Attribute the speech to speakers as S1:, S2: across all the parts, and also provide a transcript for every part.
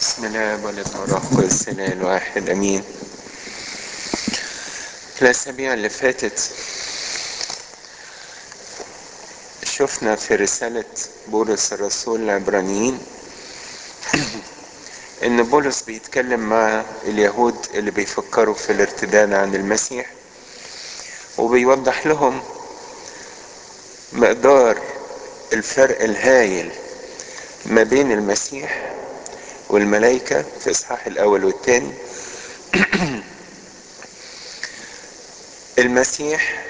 S1: بسم الله والابن والروح القدس الاله الواحد امين الاسابيع اللي فاتت شفنا في رسالة بولس الرسول العبرانيين ان بولس بيتكلم مع اليهود اللي بيفكروا في الارتداد عن المسيح وبيوضح لهم مقدار الفرق الهائل ما بين المسيح والملائكة في إصحاح الأول والثاني المسيح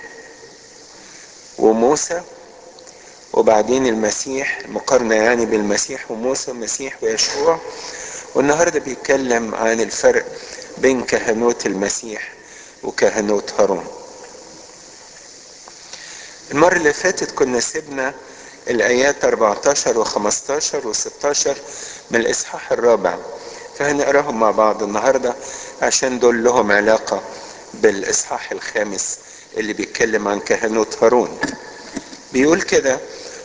S1: وموسى وبعدين المسيح مقارنة يعني بالمسيح وموسى المسيح ويشوع والنهاردة بيتكلم عن الفرق بين كهنوت المسيح وكهنوت هارون المرة اللي فاتت كنا سيبنا الآيات 14 و15 و16 من الإصحاح الرابع فهنقراهم مع بعض النهاردة عشان دول لهم علاقة بالإصحاح الخامس اللي بيتكلم عن كهنوت هارون بيقول كده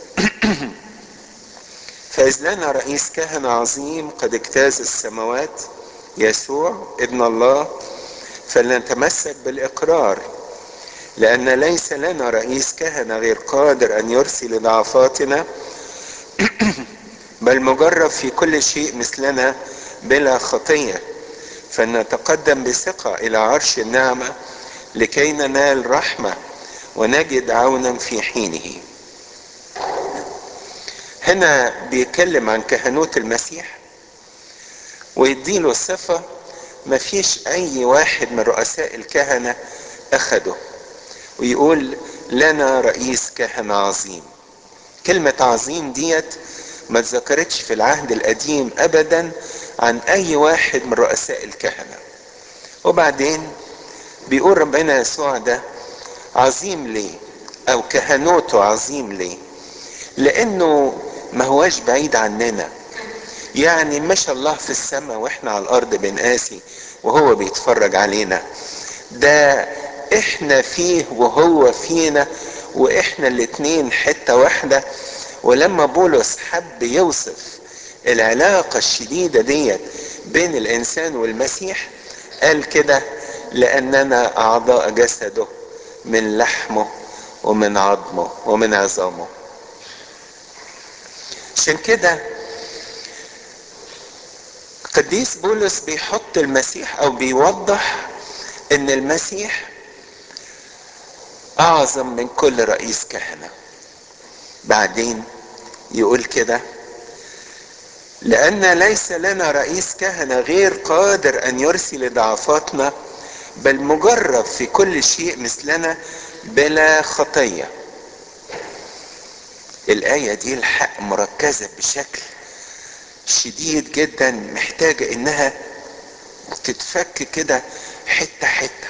S1: فإذ لنا رئيس كهنة عظيم قد اجتاز السماوات يسوع ابن الله فلنتمسك بالإقرار لأن ليس لنا رئيس كهنة غير قادر أن يرسل ضعفاتنا بل مجرب في كل شيء مثلنا بلا خطية فلنتقدم بثقة إلى عرش النعمة لكي ننال رحمة ونجد عونا في حينه هنا بيتكلم عن كهنوت المسيح ويديله صفة مفيش أي واحد من رؤساء الكهنة أخده ويقول لنا رئيس كهنة عظيم كلمة عظيم ديت ما اتذكرتش في العهد القديم أبدا عن أي واحد من رؤساء الكهنة وبعدين بيقول ربنا يسوع ده عظيم ليه أو كهنوته عظيم ليه لأنه ما هواش بعيد عننا يعني مش الله في السماء واحنا على الارض بنقاسي وهو بيتفرج علينا ده احنا فيه وهو فينا واحنا الاتنين حتة واحدة ولما بولس حب يوصف العلاقة الشديدة ديت بين الانسان والمسيح قال كده لاننا اعضاء جسده من لحمه ومن عظمه ومن عظامه عشان كده قديس بولس بيحط المسيح او بيوضح ان المسيح اعظم من كل رئيس كهنة بعدين يقول كده لان ليس لنا رئيس كهنة غير قادر ان يرسل ضعفاتنا بل مجرب في كل شيء مثلنا بلا خطية الآية دي الحق مركزة بشكل شديد جدا محتاجة انها تتفك كده حتة حتة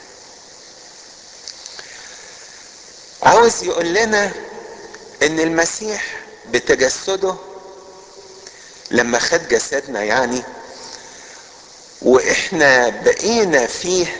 S1: عاوز يقول لنا ان المسيح بتجسده لما خد جسدنا يعني واحنا بقينا فيه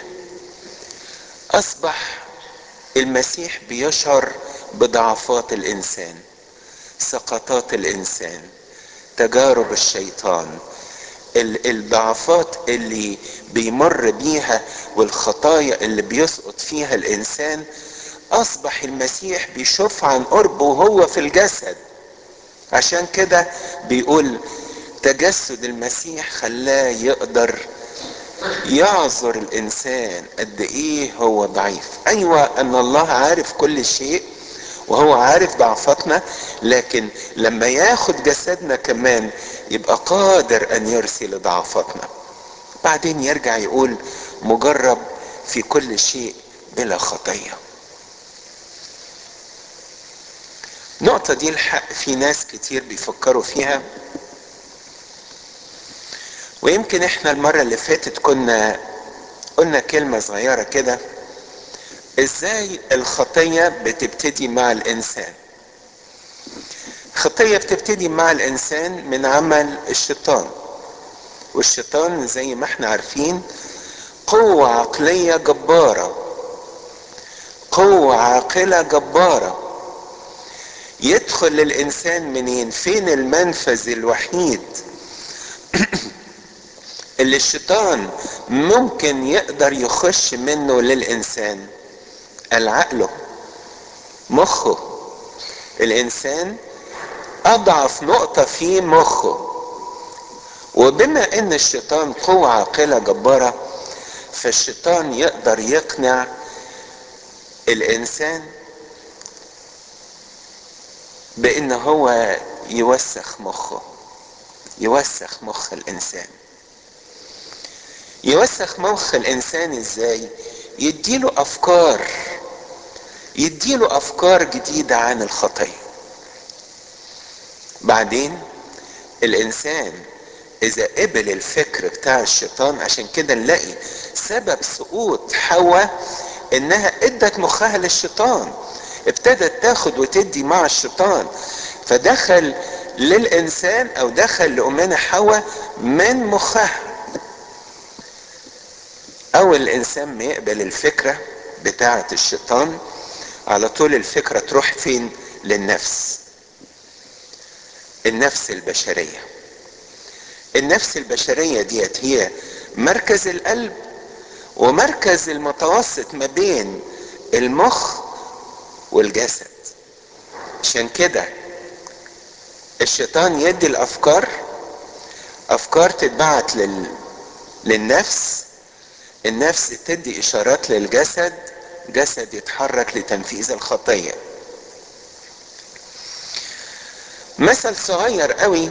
S1: اصبح المسيح بيشعر بضعفات الانسان سقطات الانسان تجارب الشيطان الضعفات اللي بيمر بيها والخطايا اللي بيسقط فيها الانسان اصبح المسيح بيشوف عن قربه وهو في الجسد عشان كده بيقول تجسد المسيح خلاه يقدر يعذر الانسان قد ايه هو ضعيف ايوه ان الله عارف كل شيء وهو عارف ضعفاتنا لكن لما ياخد جسدنا كمان يبقى قادر ان يرسل ضعفاتنا بعدين يرجع يقول مجرب في كل شيء بلا خطيه النقطه دي الحق في ناس كتير بيفكروا فيها ويمكن احنا المره اللي فاتت كنا قلنا كلمه صغيره كده ازاي الخطية بتبتدي مع الانسان الخطية بتبتدي مع الانسان من عمل الشيطان والشيطان زي ما احنا عارفين قوة عقلية جبارة قوة عاقلة جبارة يدخل للانسان منين فين المنفذ الوحيد اللي الشيطان ممكن يقدر يخش منه للانسان العقله مخه الانسان اضعف نقطه في مخه وبما ان الشيطان قوة عاقلة جبارة فالشيطان يقدر يقنع الانسان بان هو يوسخ مخه يوسخ مخ الانسان يوسخ مخ الانسان ازاي يديله افكار يديله افكار جديدة عن الخطية بعدين الانسان اذا قبل الفكر بتاع الشيطان عشان كده نلاقي سبب سقوط حواء انها ادت مخها للشيطان ابتدت تاخد وتدي مع الشيطان فدخل للانسان او دخل لامنا حواء من مخها اول الانسان ما يقبل الفكره بتاعه الشيطان على طول الفكره تروح فين للنفس النفس البشريه النفس البشريه ديت هي مركز القلب ومركز المتوسط ما بين المخ والجسد عشان كده الشيطان يدي الافكار افكار تتبعت لل... للنفس النفس تدي اشارات للجسد جسد يتحرك لتنفيذ الخطيه مثل صغير قوي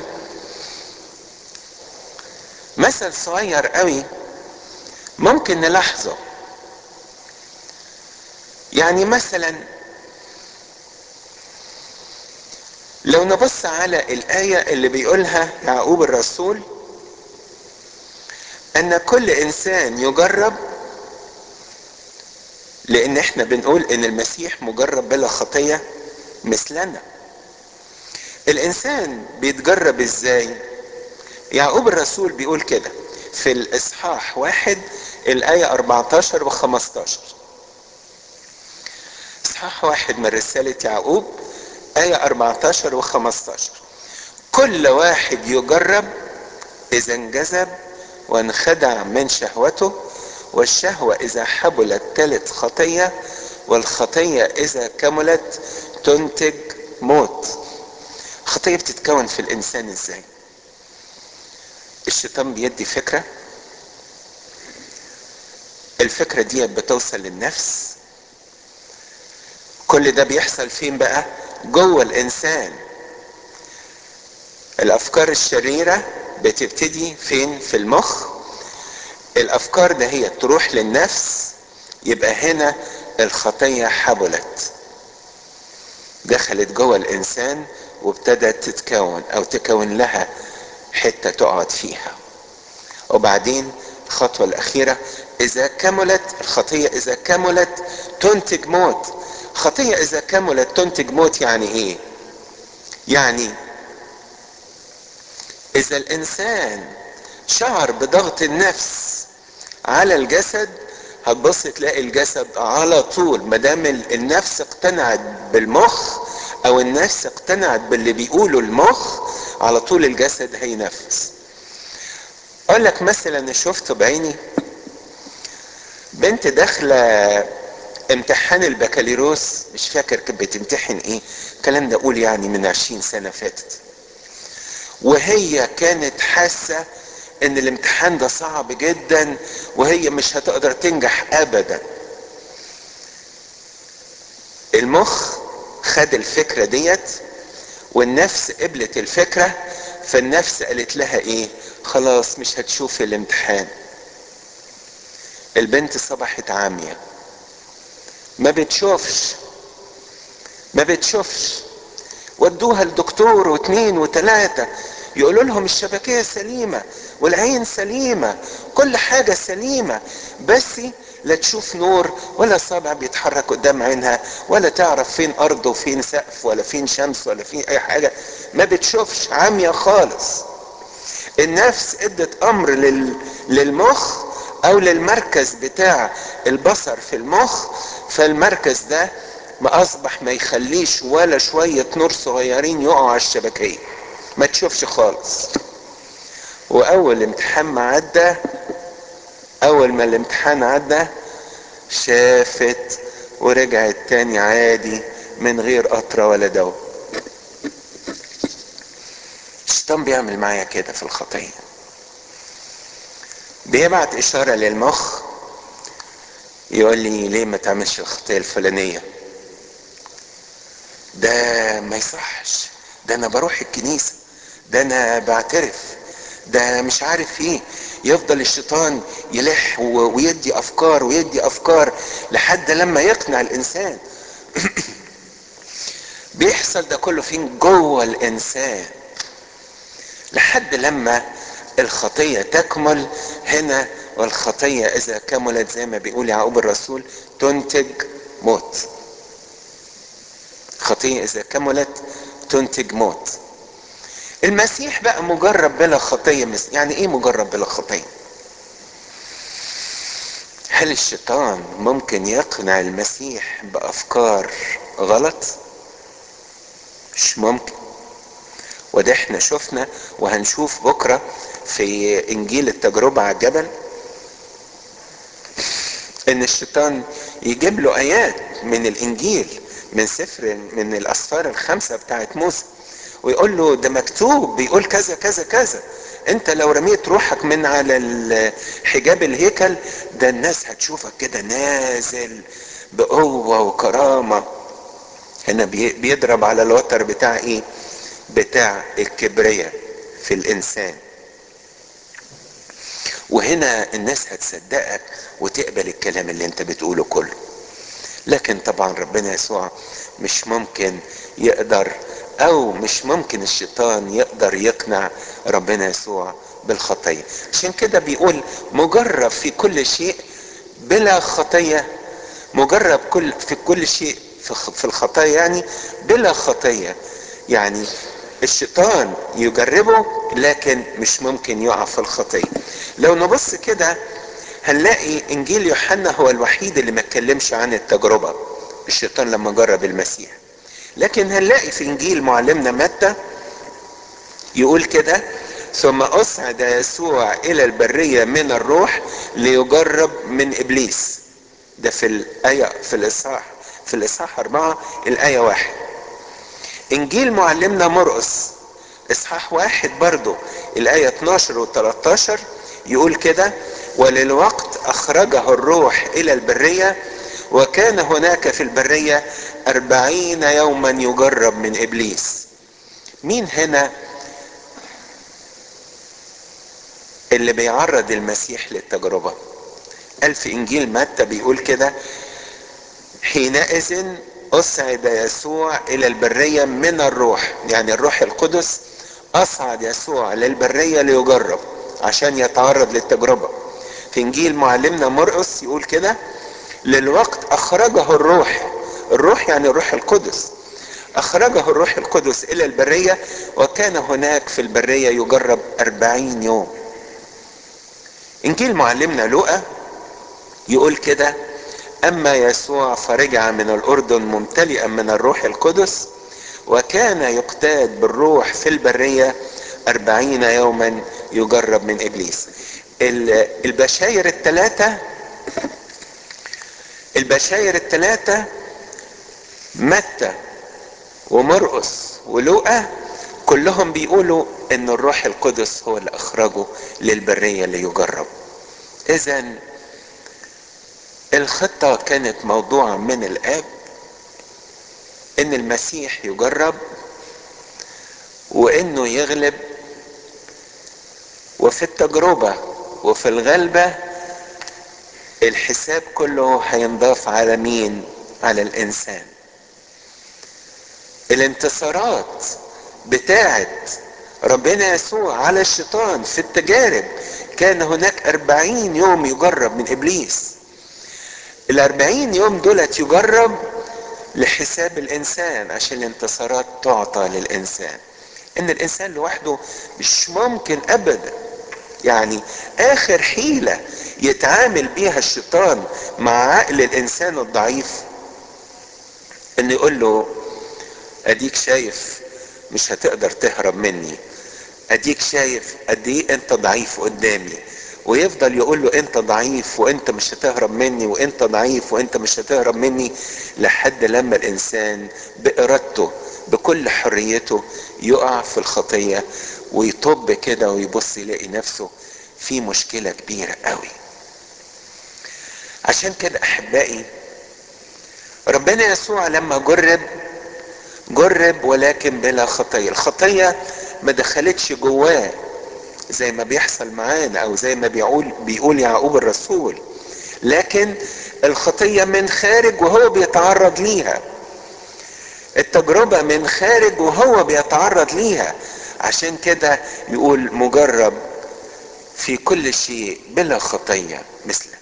S1: مثل صغير قوي ممكن نلاحظه يعني مثلا لو نبص على الآية اللي بيقولها يعقوب الرسول أن كل إنسان يجرب لأن إحنا بنقول إن المسيح مجرب بلا خطية مثلنا الإنسان بيتجرب إزاي؟ يعقوب الرسول بيقول كده في الإصحاح واحد الآية 14 و 15 إصحاح واحد من رسالة يعقوب آية 14 و 15 كل واحد يجرب إذا انجذب وانخدع من شهوته والشهوة إذا حبلت تلت خطية والخطية إذا كملت تنتج موت خطية بتتكون في الإنسان إزاي الشيطان بيدي فكرة الفكرة دي بتوصل للنفس كل ده بيحصل فين بقى جوه الانسان الافكار الشريرة بتبتدي فين في المخ الافكار ده هي تروح للنفس يبقى هنا الخطية حبلت دخلت جوه الانسان وابتدت تتكون او تكون لها حتة تقعد فيها وبعدين الخطوة الاخيرة اذا كملت الخطية اذا كملت تنتج موت خطية إذا كملت تنتج موت يعني إيه؟ يعني إذا الإنسان شعر بضغط النفس على الجسد هتبص تلاقي الجسد على طول ما دام النفس اقتنعت بالمخ أو النفس اقتنعت باللي بيقوله المخ على طول الجسد هينفس. أقول لك مثلا شفته بعيني بنت داخله امتحان البكالوريوس مش فاكر كانت بتمتحن ايه الكلام ده اقول يعني من عشرين سنة فاتت وهي كانت حاسة ان الامتحان ده صعب جدا وهي مش هتقدر تنجح ابدا المخ خد الفكرة ديت والنفس قبلت الفكرة فالنفس قالت لها ايه خلاص مش هتشوف الامتحان البنت صبحت عاميه ما بتشوفش ما بتشوفش ودوها لدكتور واثنين وثلاثة يقولوا لهم الشبكية سليمة والعين سليمة كل حاجة سليمة بس لا تشوف نور ولا صابع بيتحرك قدام عينها ولا تعرف فين أرض وفين سقف ولا فين شمس ولا فين أي حاجة ما بتشوفش عامية خالص النفس ادت أمر لل... للمخ او للمركز بتاع البصر في المخ فالمركز ده ما اصبح ما يخليش ولا شوية نور صغيرين يقعوا على الشبكية ما تشوفش خالص واول امتحان ما عدى اول ما الامتحان عدى شافت ورجعت تاني عادي من غير قطرة ولا دواء الشيطان بيعمل معايا كده في الخطية بيبعت اشارة للمخ يقول لي ليه ما تعملش الخطية الفلانية ده ما يصحش ده انا بروح الكنيسة ده انا بعترف ده مش عارف ايه يفضل الشيطان يلح ويدي افكار ويدي افكار لحد لما يقنع الانسان بيحصل ده كله فين جوه الانسان لحد لما الخطيه تكمل هنا والخطيه اذا كملت زي ما بيقول يعقوب الرسول تنتج موت خطيه اذا كملت تنتج موت المسيح بقى مجرب بلا خطيه يعني ايه مجرب بلا خطيه هل الشيطان ممكن يقنع المسيح بافكار غلط مش ممكن وده احنا شفنا وهنشوف بكرة في انجيل التجربة على الجبل ان الشيطان يجيب له ايات من الانجيل من سفر من الاسفار الخمسة بتاعت موسى ويقول له ده مكتوب بيقول كذا كذا كذا انت لو رميت روحك من على حجاب الهيكل ده الناس هتشوفك كده نازل بقوة وكرامة هنا بيضرب على الوتر بتاع ايه بتاع الكبرياء في الانسان وهنا الناس هتصدقك وتقبل الكلام اللي انت بتقوله كله لكن طبعا ربنا يسوع مش ممكن يقدر او مش ممكن الشيطان يقدر يقنع ربنا يسوع بالخطيه عشان كده بيقول مجرب في كل شيء بلا خطيه مجرب كل في كل شيء في الخطايا يعني بلا خطيه يعني الشيطان يجربه لكن مش ممكن يقع في الخطيه لو نبص كده هنلاقي انجيل يوحنا هو الوحيد اللي ما اتكلمش عن التجربه الشيطان لما جرب المسيح لكن هنلاقي في انجيل معلمنا متى يقول كده ثم اصعد يسوع الى البريه من الروح ليجرب من ابليس ده في الايه في الاصحاح في الاصحاح اربعه الايه واحد انجيل معلمنا مرقس اصحاح واحد برضو الايه 12 و 13 يقول كده وللوقت اخرجه الروح الى البريه وكان هناك في البريه أربعين يوما يجرب من إبليس مين هنا اللي بيعرض المسيح للتجربة قال في إنجيل متى بيقول كده حينئذ أصعد يسوع إلى البرية من الروح يعني الروح القدس أصعد يسوع للبرية ليجرب عشان يتعرض للتجربة في إنجيل معلمنا مرقس يقول كده للوقت أخرجه الروح الروح يعني الروح القدس أخرجه الروح القدس إلى البرية وكان هناك في البرية يجرب أربعين يوم إنجيل معلمنا لوقا يقول كده أما يسوع فرجع من الأردن ممتلئا من الروح القدس وكان يقتاد بالروح في البرية أربعين يوما يجرب من إبليس البشاير الثلاثة البشاير الثلاثة متى ومرقس ولوقا كلهم بيقولوا ان الروح القدس هو اللي اخرجه للبرية ليجرب اذا الخطة كانت موضوع من الاب ان المسيح يجرب وانه يغلب وفي التجربة وفي الغلبة الحساب كله هينضاف على مين على الانسان الانتصارات بتاعت ربنا يسوع على الشيطان في التجارب كان هناك أربعين يوم يجرب من إبليس الأربعين يوم دولت يجرب لحساب الإنسان عشان الانتصارات تعطى للإنسان إن الإنسان لوحده مش ممكن أبدا يعني آخر حيلة يتعامل بيها الشيطان مع عقل الإنسان الضعيف إنه يقول له اديك شايف مش هتقدر تهرب مني اديك شايف قد ايه انت ضعيف قدامي ويفضل يقول له انت ضعيف وانت مش هتهرب مني وانت ضعيف وانت مش هتهرب مني لحد لما الانسان بارادته بكل حريته يقع في الخطية ويطب كده ويبص يلاقي نفسه في مشكلة كبيرة قوي عشان كده احبائي ربنا يسوع لما جرب جرب ولكن بلا خطية الخطية ما دخلتش جواه زي ما بيحصل معانا او زي ما بيقول بيقول يعقوب الرسول لكن الخطية من خارج وهو بيتعرض ليها التجربة من خارج وهو بيتعرض ليها عشان كده يقول مجرب في كل شيء بلا خطية مثله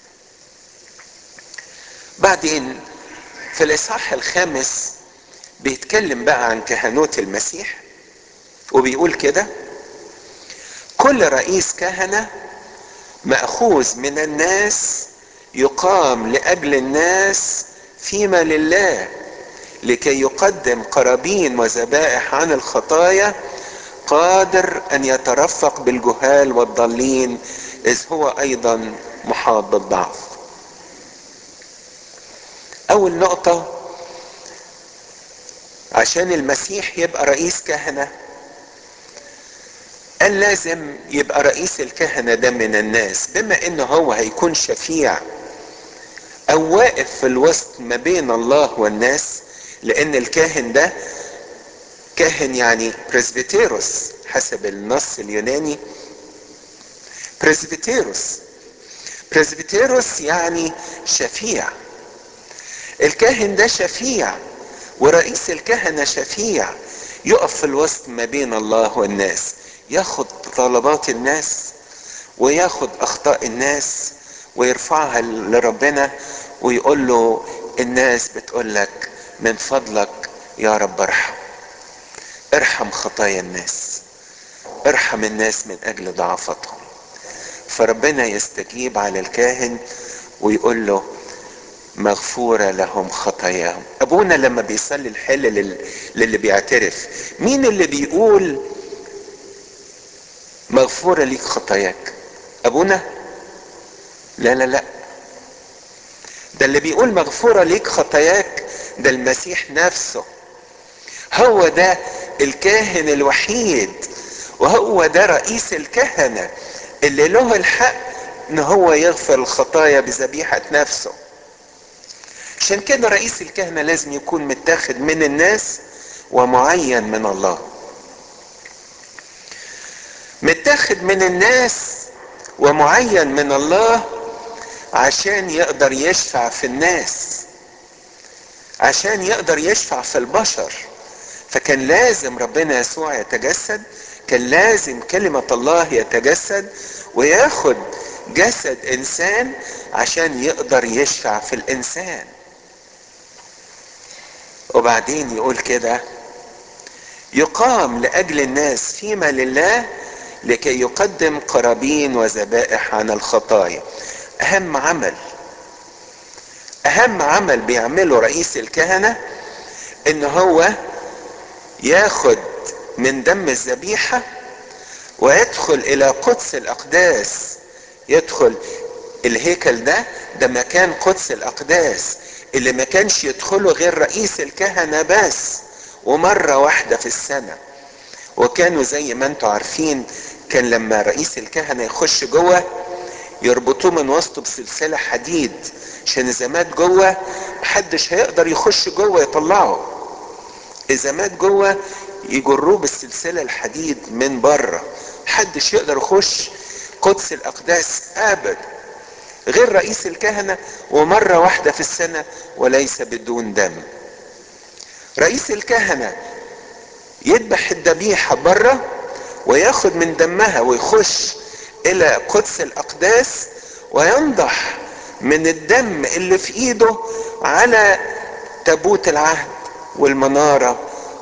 S1: بعدين في الاصحاح الخامس بيتكلم بقى عن كهنوت المسيح وبيقول كده كل رئيس كهنه ماخوذ من الناس يقام لاجل الناس فيما لله لكي يقدم قرابين وذبائح عن الخطايا قادر ان يترفق بالجهال والضالين اذ هو ايضا محاط بالضعف اول نقطه عشان المسيح يبقى رئيس كهنه قال لازم يبقى رئيس الكهنة ده من الناس بما انه هو هيكون شفيع او واقف في الوسط ما بين الله والناس لان الكاهن ده كاهن يعني بريسبيتيروس حسب النص اليوناني بريسبيتيروس بريسبيتيروس يعني شفيع الكاهن ده شفيع ورئيس الكهنة شفيع يقف في الوسط ما بين الله والناس ياخد طلبات الناس وياخد اخطاء الناس ويرفعها لربنا ويقول له الناس بتقول لك من فضلك يا رب ارحم ارحم خطايا الناس ارحم الناس من اجل ضعفتهم فربنا يستجيب على الكاهن ويقول له مغفورة لهم خطاياهم ابونا لما بيصلي الحل للي بيعترف مين اللي بيقول مغفورة ليك خطاياك ابونا لا لا لا ده اللي بيقول مغفورة ليك خطاياك ده المسيح نفسه هو ده الكاهن الوحيد وهو ده رئيس الكهنة اللي له الحق ان هو يغفر الخطايا بذبيحة نفسه عشان كده رئيس الكهنة لازم يكون متاخد من الناس ومعين من الله متاخد من الناس ومعين من الله عشان يقدر يشفع في الناس عشان يقدر يشفع في البشر فكان لازم ربنا يسوع يتجسد كان لازم كلمة الله يتجسد وياخد جسد انسان عشان يقدر يشفع في الانسان وبعدين يقول كده يقام لاجل الناس فيما لله لكي يقدم قرابين وذبائح عن الخطايا اهم عمل اهم عمل بيعمله رئيس الكهنه ان هو ياخد من دم الذبيحه ويدخل الى قدس الاقداس يدخل الهيكل ده ده مكان قدس الاقداس اللي ما كانش يدخله غير رئيس الكهنه بس ومره واحده في السنه وكانوا زي ما انتم عارفين كان لما رئيس الكهنه يخش جوه يربطوه من وسطه بسلسله حديد عشان اذا مات جوه محدش هيقدر يخش جوه يطلعه اذا مات جوه يجروه بالسلسله الحديد من بره محدش يقدر يخش قدس الاقداس ابدا غير رئيس الكهنه ومره واحده في السنه وليس بدون دم رئيس الكهنه يذبح الذبيحه بره وياخد من دمها ويخش الى قدس الاقداس وينضح من الدم اللي في ايده على تابوت العهد والمناره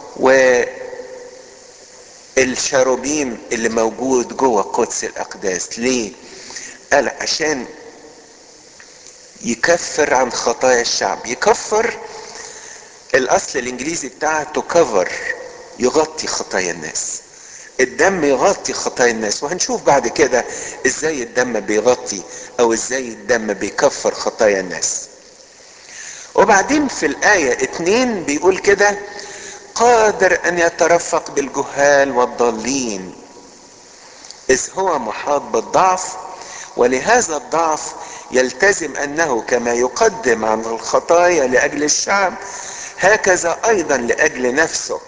S1: والشاروبيم اللي موجود جوه قدس الاقداس ليه قال عشان يكفر عن خطايا الشعب يكفر الاصل الانجليزي بتاعه تو كفر يغطي خطايا الناس الدم يغطي خطايا الناس وهنشوف بعد كده ازاي الدم بيغطي او ازاي الدم بيكفر خطايا الناس وبعدين في الآية اتنين بيقول كده قادر ان يترفق بالجهال والضالين اذ هو محاط بالضعف ولهذا الضعف يلتزم انه كما يقدم عن الخطايا لاجل الشعب هكذا ايضا لاجل نفسه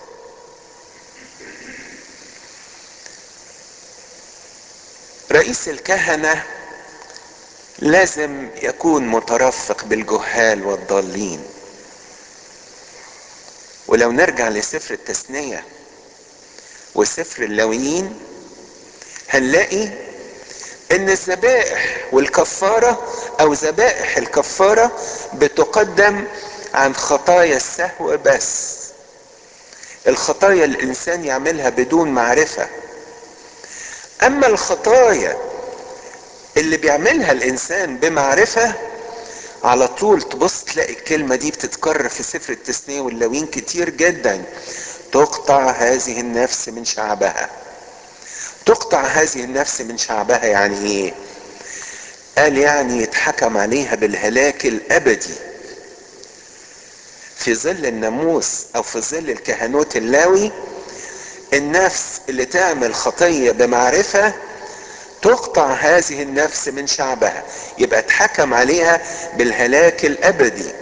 S1: رئيس الكهنه لازم يكون مترفق بالجهال والضالين ولو نرجع لسفر التثنيه وسفر اللويين هنلاقي ان الذبائح والكفاره او ذبائح الكفاره بتقدم عن خطايا السهو بس الخطايا الانسان يعملها بدون معرفه اما الخطايا اللي بيعملها الانسان بمعرفه على طول تبص تلاقي الكلمه دي بتتكرر في سفر التثنيه واللوين كتير جدا تقطع هذه النفس من شعبها تقطع هذه النفس من شعبها يعني ايه قال يعني يتحكم عليها بالهلاك الابدي في ظل الناموس او في ظل الكهنوت اللاوي النفس اللي تعمل خطيه بمعرفه تقطع هذه النفس من شعبها يبقى اتحكم عليها بالهلاك الابدي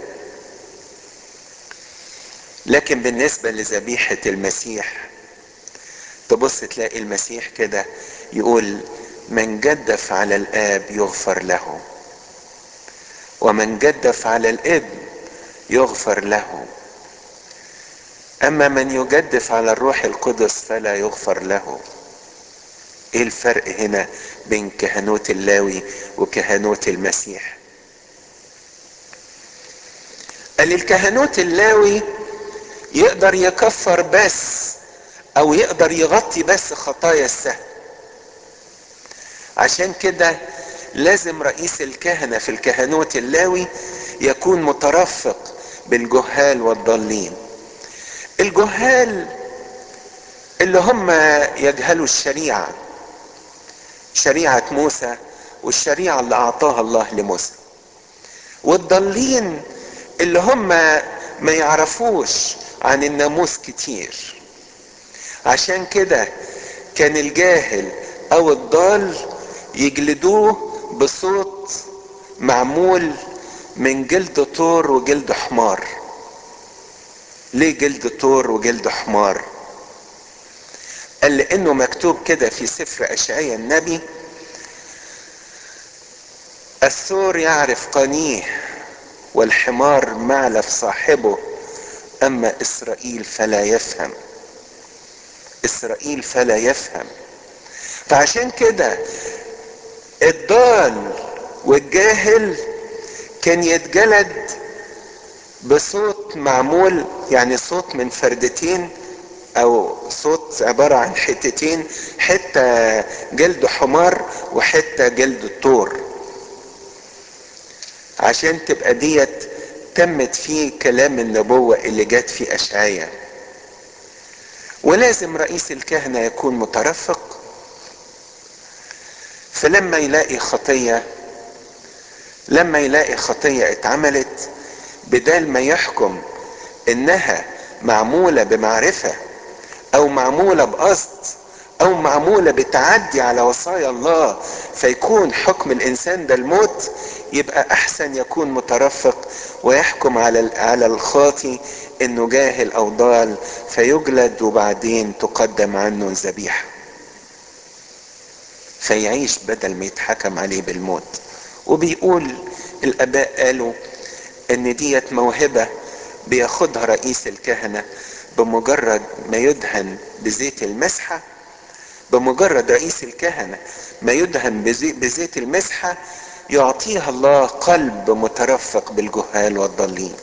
S1: لكن بالنسبه لذبيحه المسيح تبص تلاقي المسيح كده يقول من جدف على الاب يغفر له ومن جدف على الابن يغفر له اما من يجدف على الروح القدس فلا يغفر له ايه الفرق هنا بين كهنوت اللاوي وكهنوت المسيح قال الكهنوت اللاوي يقدر يكفر بس او يقدر يغطي بس خطايا السهل عشان كده لازم رئيس الكهنه في الكهنوت اللاوي يكون مترفق بالجهال والضالين الجهال اللي هم يجهلوا الشريعه شريعه موسى والشريعه اللي اعطاها الله لموسى والضالين اللي هم ما يعرفوش عن الناموس كتير عشان كده كان الجاهل او الضال يجلدوه بصوت معمول من جلد طور وجلد حمار ليه جلد طور وجلد حمار قال لانه مكتوب كده في سفر اشعياء النبي الثور يعرف قنيه والحمار معلف صاحبه اما اسرائيل فلا يفهم اسرائيل فلا يفهم فعشان كده الضال والجاهل كان يتجلد بصوت معمول يعني صوت من فردتين او صوت عبارة عن حتتين حتة جلد حمار وحتة جلد الطور عشان تبقى ديت تمت فيه كلام النبوة اللي جت في اشعياء ولازم رئيس الكهنة يكون مترفق فلما يلاقي خطية لما يلاقي خطية اتعملت بدال ما يحكم انها معمولة بمعرفة او معمولة بقصد او معمولة بتعدي على وصايا الله فيكون حكم الانسان ده الموت يبقى احسن يكون مترفق ويحكم على على الخاطي انه جاهل او ضال فيجلد وبعدين تقدم عنه ذبيحه فيعيش بدل ما يتحكم عليه بالموت وبيقول الاباء قالوا ان ديت موهبه بياخدها رئيس الكهنه بمجرد ما يدهن بزيت المسحه بمجرد رئيس الكهنه ما يدهن بزيت المسحه يعطيها الله قلب مترفق بالجهال والضالين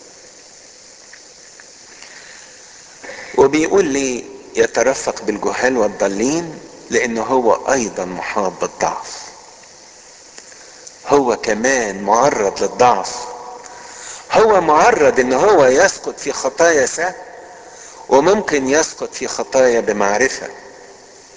S1: وبيقول لي يترفق بالجهال والضالين لانه هو ايضا محاط بالضعف هو كمان معرض للضعف هو معرض ان هو يسقط في خطايا سهل وممكن يسقط في خطايا بمعرفة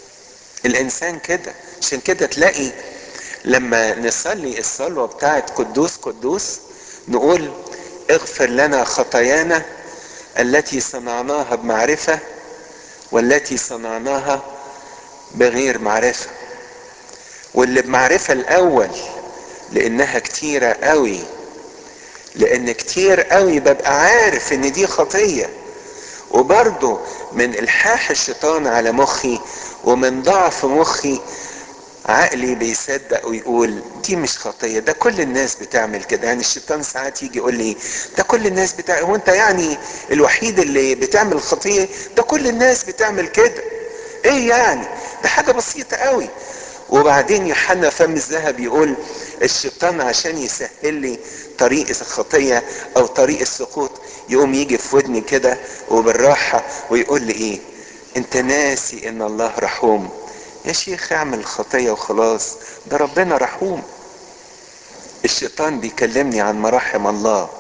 S1: الانسان كده عشان كده تلاقي لما نصلي الصلوة بتاعت قدوس قدوس نقول اغفر لنا خطايانا التي صنعناها بمعرفة والتي صنعناها بغير معرفة واللي بمعرفة الاول لانها كتيرة قوي لان كتير قوي ببقى عارف ان دي خطية وبرضه من الحاح الشيطان على مخي ومن ضعف مخي عقلي بيصدق ويقول دي مش خطية ده كل الناس بتعمل كده يعني الشيطان ساعات يجي يقول لي ده كل الناس بتعمل هو انت يعني الوحيد اللي بتعمل الخطية ده كل الناس بتعمل كده ايه يعني ده حاجة بسيطة قوي وبعدين يوحنا فم الذهب يقول الشيطان عشان يسهل لي طريق الخطية او طريق السقوط يقوم يجي في ودني كده وبالراحة ويقول لي ايه انت ناسي ان الله رحوم يا شيخ اعمل خطية وخلاص ده ربنا رحوم الشيطان بيكلمني عن مراحم الله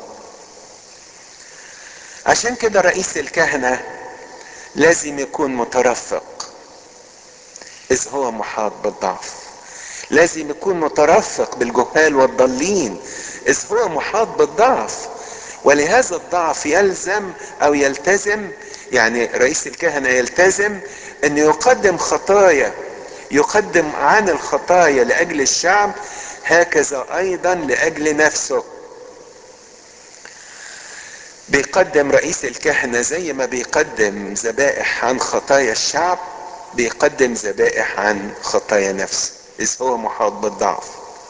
S1: عشان كده رئيس الكهنة لازم يكون مترفق إذ هو محاط بالضعف لازم يكون مترفق بالجهال والضالين إذ هو محاط بالضعف ولهذا الضعف يلزم أو يلتزم يعني رئيس الكهنة يلتزم أن يقدم خطايا يقدم عن الخطايا لأجل الشعب هكذا أيضا لأجل نفسه بيقدم رئيس الكهنة زي ما بيقدم ذبائح عن خطايا الشعب بيقدم ذبائح عن خطايا نفسه إذ هو محاط بالضعف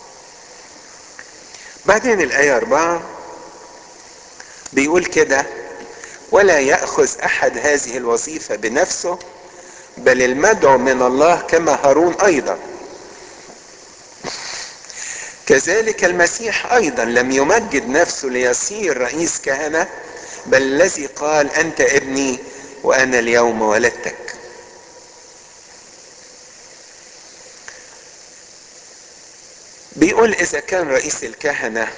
S1: بعدين الآية أربعة بيقول كده ولا يأخذ أحد هذه الوظيفة بنفسه بل المدعو من الله كما هارون أيضا كذلك المسيح أيضا لم يمجد نفسه ليصير رئيس كهنة بل الذي قال أنت ابني وأنا اليوم ولدتك بيقول إذا كان رئيس الكهنة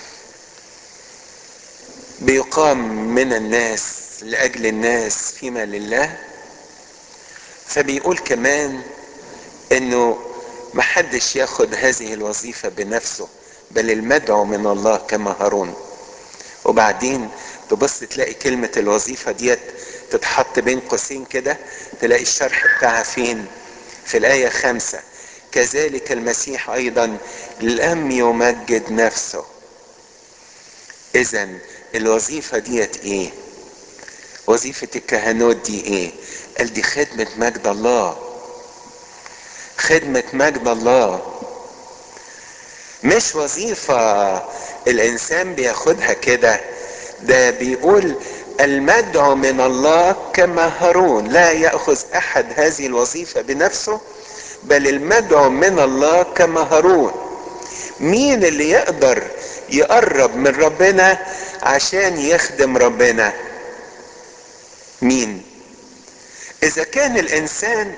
S1: بيقام من الناس لأجل الناس فيما لله فبيقول كمان انه محدش ياخد هذه الوظيفة بنفسه بل المدعو من الله كما هارون وبعدين تبص تلاقي كلمة الوظيفة ديت تتحط بين قوسين كده تلاقي الشرح بتاعها فين في الآية خمسة كذلك المسيح أيضا لم يمجد نفسه إذا الوظيفة ديت إيه؟ وظيفة الكهنوت دي إيه؟ قال دي خدمة مجد الله خدمة مجد الله مش وظيفة الإنسان بياخدها كده ده بيقول المدعو من الله كما هارون لا يأخذ أحد هذه الوظيفة بنفسه بل المدعو من الله كما هارون مين اللي يقدر يقرب من ربنا عشان يخدم ربنا مين اذا كان الانسان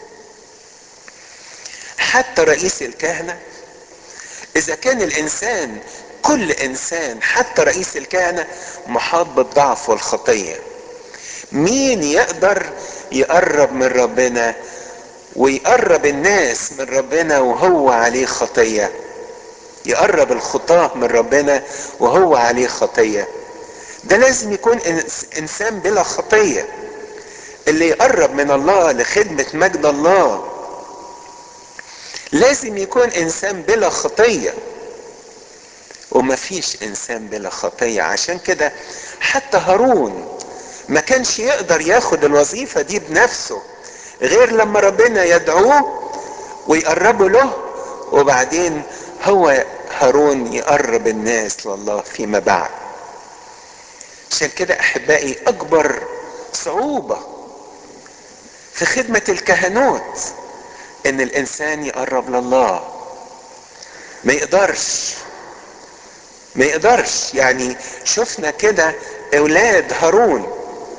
S1: حتى رئيس الكهنه اذا كان الانسان كل انسان حتى رئيس الكهنه محاط بالضعف والخطيه مين يقدر يقرب من ربنا ويقرب الناس من ربنا وهو عليه خطيه يقرب الخطاه من ربنا وهو عليه خطيه ده لازم يكون انسان بلا خطيه اللي يقرب من الله لخدمه مجد الله لازم يكون انسان بلا خطيه ومفيش انسان بلا خطيه عشان كده حتى هارون ما كانش يقدر ياخد الوظيفه دي بنفسه غير لما ربنا يدعوه ويقربوا له وبعدين هو هارون يقرب الناس لله فيما بعد عشان كده احبائي اكبر صعوبه في خدمه الكهنوت ان الانسان يقرب لله ما يقدرش ما يقدرش يعني شفنا كده اولاد هارون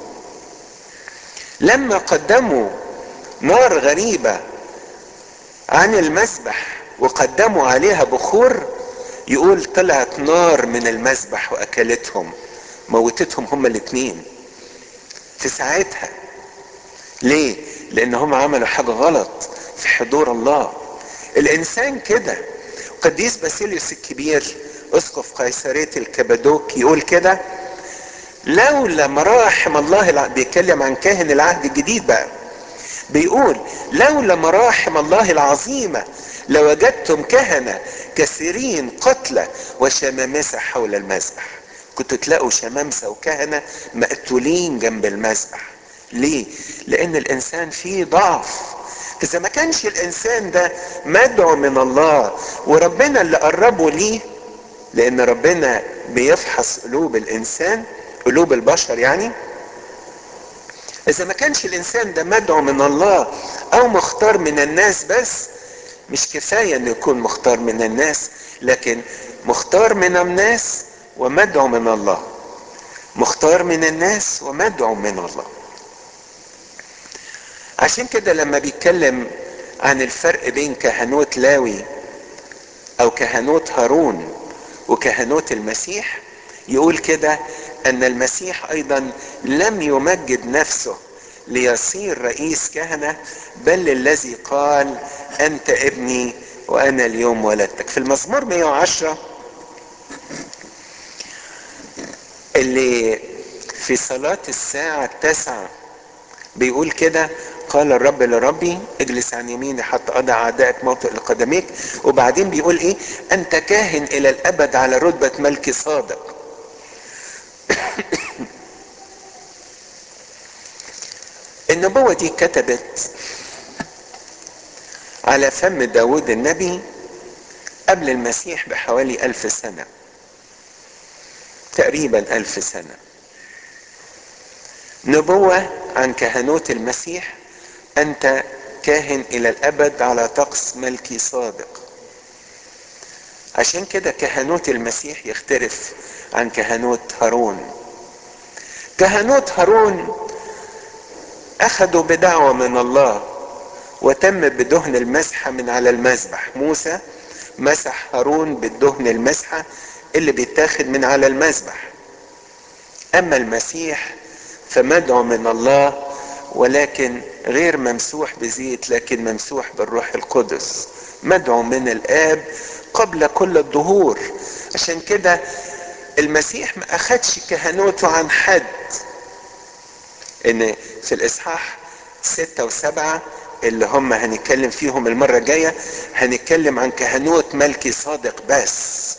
S1: لما قدموا نار غريبة عن المسبح وقدموا عليها بخور يقول طلعت نار من المسبح واكلتهم موتتهم هما الاتنين في ساعتها ليه لان هم عملوا حاجة غلط في حضور الله الانسان كده قديس باسيليوس الكبير اسقف قيصرية الكبادوك يقول كده لولا مراحم الله الع... بيتكلم عن كاهن العهد الجديد بقى بيقول لولا مراحم الله العظيمة لوجدتم كهنة كثيرين قتلى وشمامسة حول المذبح كنتوا تلاقوا شمامسة وكهنة مقتولين جنب المذبح ليه؟ لأن الإنسان فيه ضعف إذا ما كانش الإنسان ده مدعو من الله وربنا اللي قربه ليه لأن ربنا بيفحص قلوب الإنسان قلوب البشر يعني إذا ما كانش الإنسان ده مدعو من الله أو مختار من الناس بس مش كفاية إنه يكون مختار من الناس لكن مختار من الناس ومدعو من الله مختار من الناس ومدعو من الله عشان كده لما بيتكلم عن الفرق بين كهنوت لاوي او كهنوت هارون وكهنوت المسيح يقول كده ان المسيح ايضا لم يمجد نفسه ليصير رئيس كهنة بل الذي قال انت ابني وانا اليوم ولدتك في المزمور 110 اللي في صلاة الساعة التاسعة بيقول كده قال الرب لربي اجلس عن يميني حتى اضع اعدائك موطئ لقدميك وبعدين بيقول ايه انت كاهن الى الابد على رتبة ملك صادق النبوة دي كتبت على فم داود النبي قبل المسيح بحوالي ألف سنة تقريبا ألف سنة نبوة عن كهنوت المسيح أنت كاهن إلى الأبد على طقس ملكي صادق عشان كده كهنوت المسيح يختلف عن كهنوت هارون كهنوت هارون أخذوا بدعوة من الله وتم بدهن المسحة من على المذبح موسى مسح هارون بالدهن المسحة اللي بيتاخد من على المذبح أما المسيح فمدعو من الله ولكن غير ممسوح بزيت لكن ممسوح بالروح القدس مدعو من الآب قبل كل الظهور عشان كده المسيح ما أخدش كهنوته عن حد إن في الإصحاح ستة وسبعة اللي هم هنتكلم فيهم المرة الجاية هنتكلم عن كهنوت ملكي صادق بس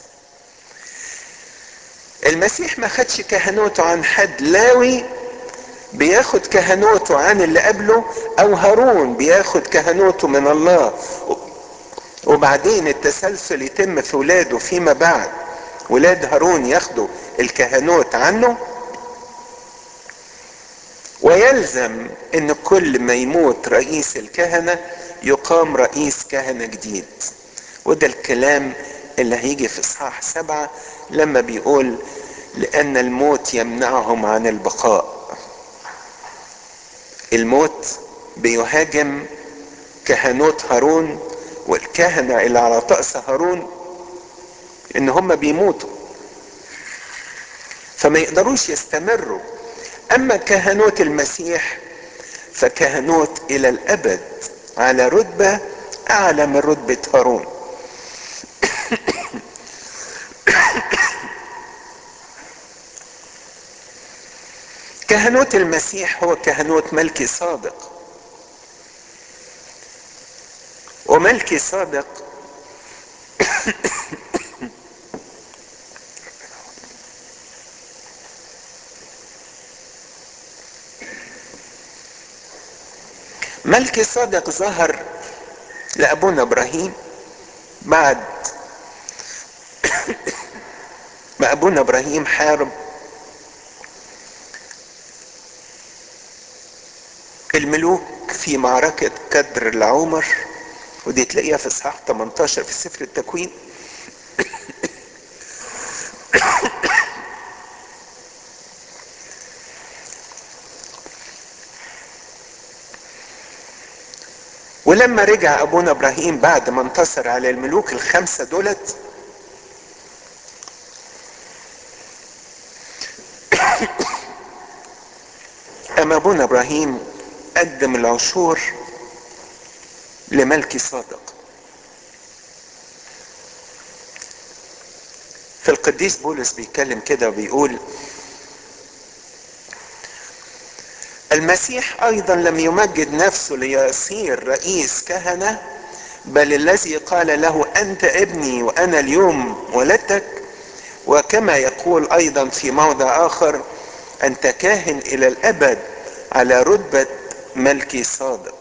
S1: المسيح ما خدش كهنوته عن حد لاوي بياخد كهنوته عن اللي قبله او هارون بياخد كهنوته من الله وبعدين التسلسل يتم في ولاده فيما بعد ولاد هارون ياخدوا الكهنوت عنه ويلزم ان كل ما يموت رئيس الكهنة يقام رئيس كهنة جديد وده الكلام اللي هيجي في اصحاح سبعة لما بيقول لان الموت يمنعهم عن البقاء الموت بيهاجم كهنوت هارون والكهنة اللي على طقس هارون ان هم بيموتوا فما يقدروش يستمروا اما كهنوت المسيح فكهنوت الى الابد على رتبة اعلى من رتبة هارون كهنوت المسيح هو كهنوت ملكي صادق وملكي صادق ملكي صادق ظهر لأبونا إبراهيم بعد ما أبونا إبراهيم حارب الملوك في معركة كدر العمر ودي تلاقيها في اصحاح 18 في سفر التكوين ولما رجع ابونا ابراهيم بعد ما انتصر على الملوك الخمسة دولت اما ابونا ابراهيم قدم العشور لملكي صادق في القديس بولس بيتكلم كده وبيقول المسيح ايضا لم يمجد نفسه ليصير رئيس كهنه بل الذي قال له انت ابني وانا اليوم ولدتك وكما يقول ايضا في موضع اخر انت كاهن الى الابد على رتبه ملكي صادق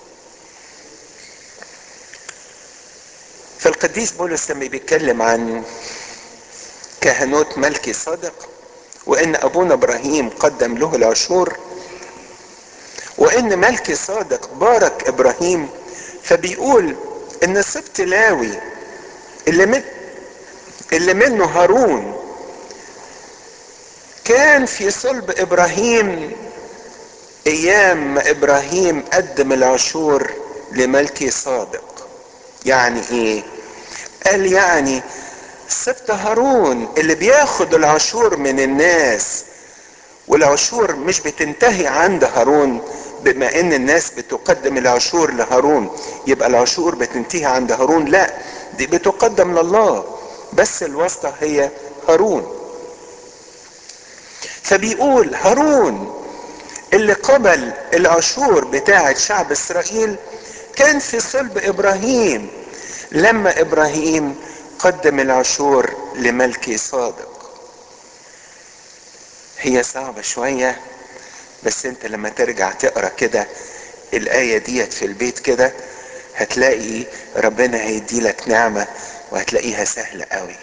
S1: فالقديس بولس لما بيتكلم عن كهنوت ملكي صادق وان ابونا ابراهيم قدم له العشور وان ملكي صادق بارك ابراهيم فبيقول ان سبط لاوي اللي من اللي منه هارون كان في صلب ابراهيم ايام ما ابراهيم قدم العشور لملكي صادق يعني ايه قال يعني سبط هارون اللي بياخد العشور من الناس والعشور مش بتنتهي عند هارون بما ان الناس بتقدم العشور لهارون يبقى العشور بتنتهي عند هارون لا دي بتقدم لله بس الواسطة هي هارون فبيقول هارون اللي قبل العشور بتاعة شعب اسرائيل كان في صلب ابراهيم لما ابراهيم قدم العشور لملكي صادق هي صعبة شوية بس انت لما ترجع تقرا كده الآية ديت في البيت كده هتلاقي ربنا هيدي لك نعمة وهتلاقيها سهلة قوي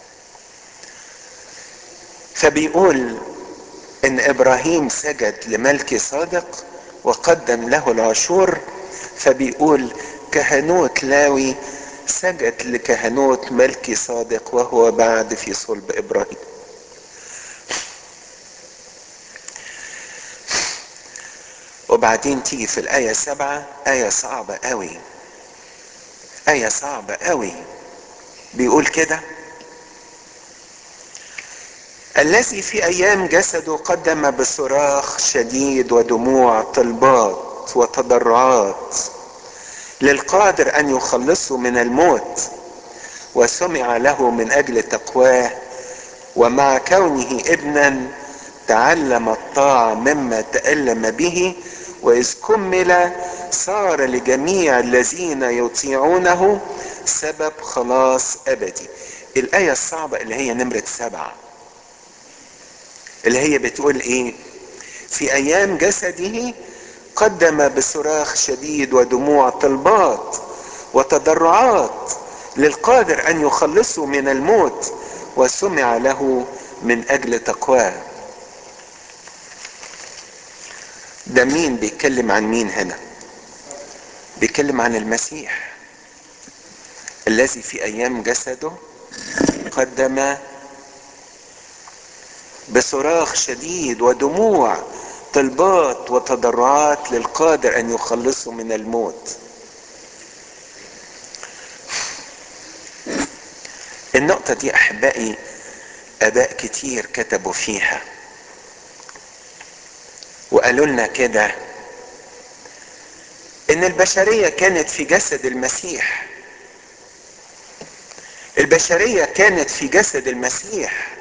S1: فبيقول ان ابراهيم سجد لملك صادق وقدم له العشور فبيقول كهنوت لاوي سجد لكهنوت ملكي صادق وهو بعد في صلب ابراهيم وبعدين تيجي في الآية سبعة آية صعبة قوي آية صعبة قوي بيقول كده الذي في أيام جسده قدم بصراخ شديد ودموع طلبات وتضرعات للقادر أن يخلصه من الموت وسمع له من أجل تقواه ومع كونه ابنا تعلم الطاعة مما تألم به وإذ كمل صار لجميع الذين يطيعونه سبب خلاص أبدي الآية الصعبة اللي هي نمرة سبعة اللي هي بتقول إيه في أيام جسده قدم بصراخ شديد ودموع طلبات وتضرعات للقادر أن يخلصه من الموت وسمع له من أجل تقواه ده مين بيتكلم عن مين هنا بيتكلم عن المسيح الذي في ايام جسده قدم بصراخ شديد ودموع طلبات وتضرعات للقادر ان يخلصه من الموت النقطة دي احبائي اباء كتير كتبوا فيها وقالوا لنا كده ان البشرية كانت في جسد المسيح البشرية كانت في جسد المسيح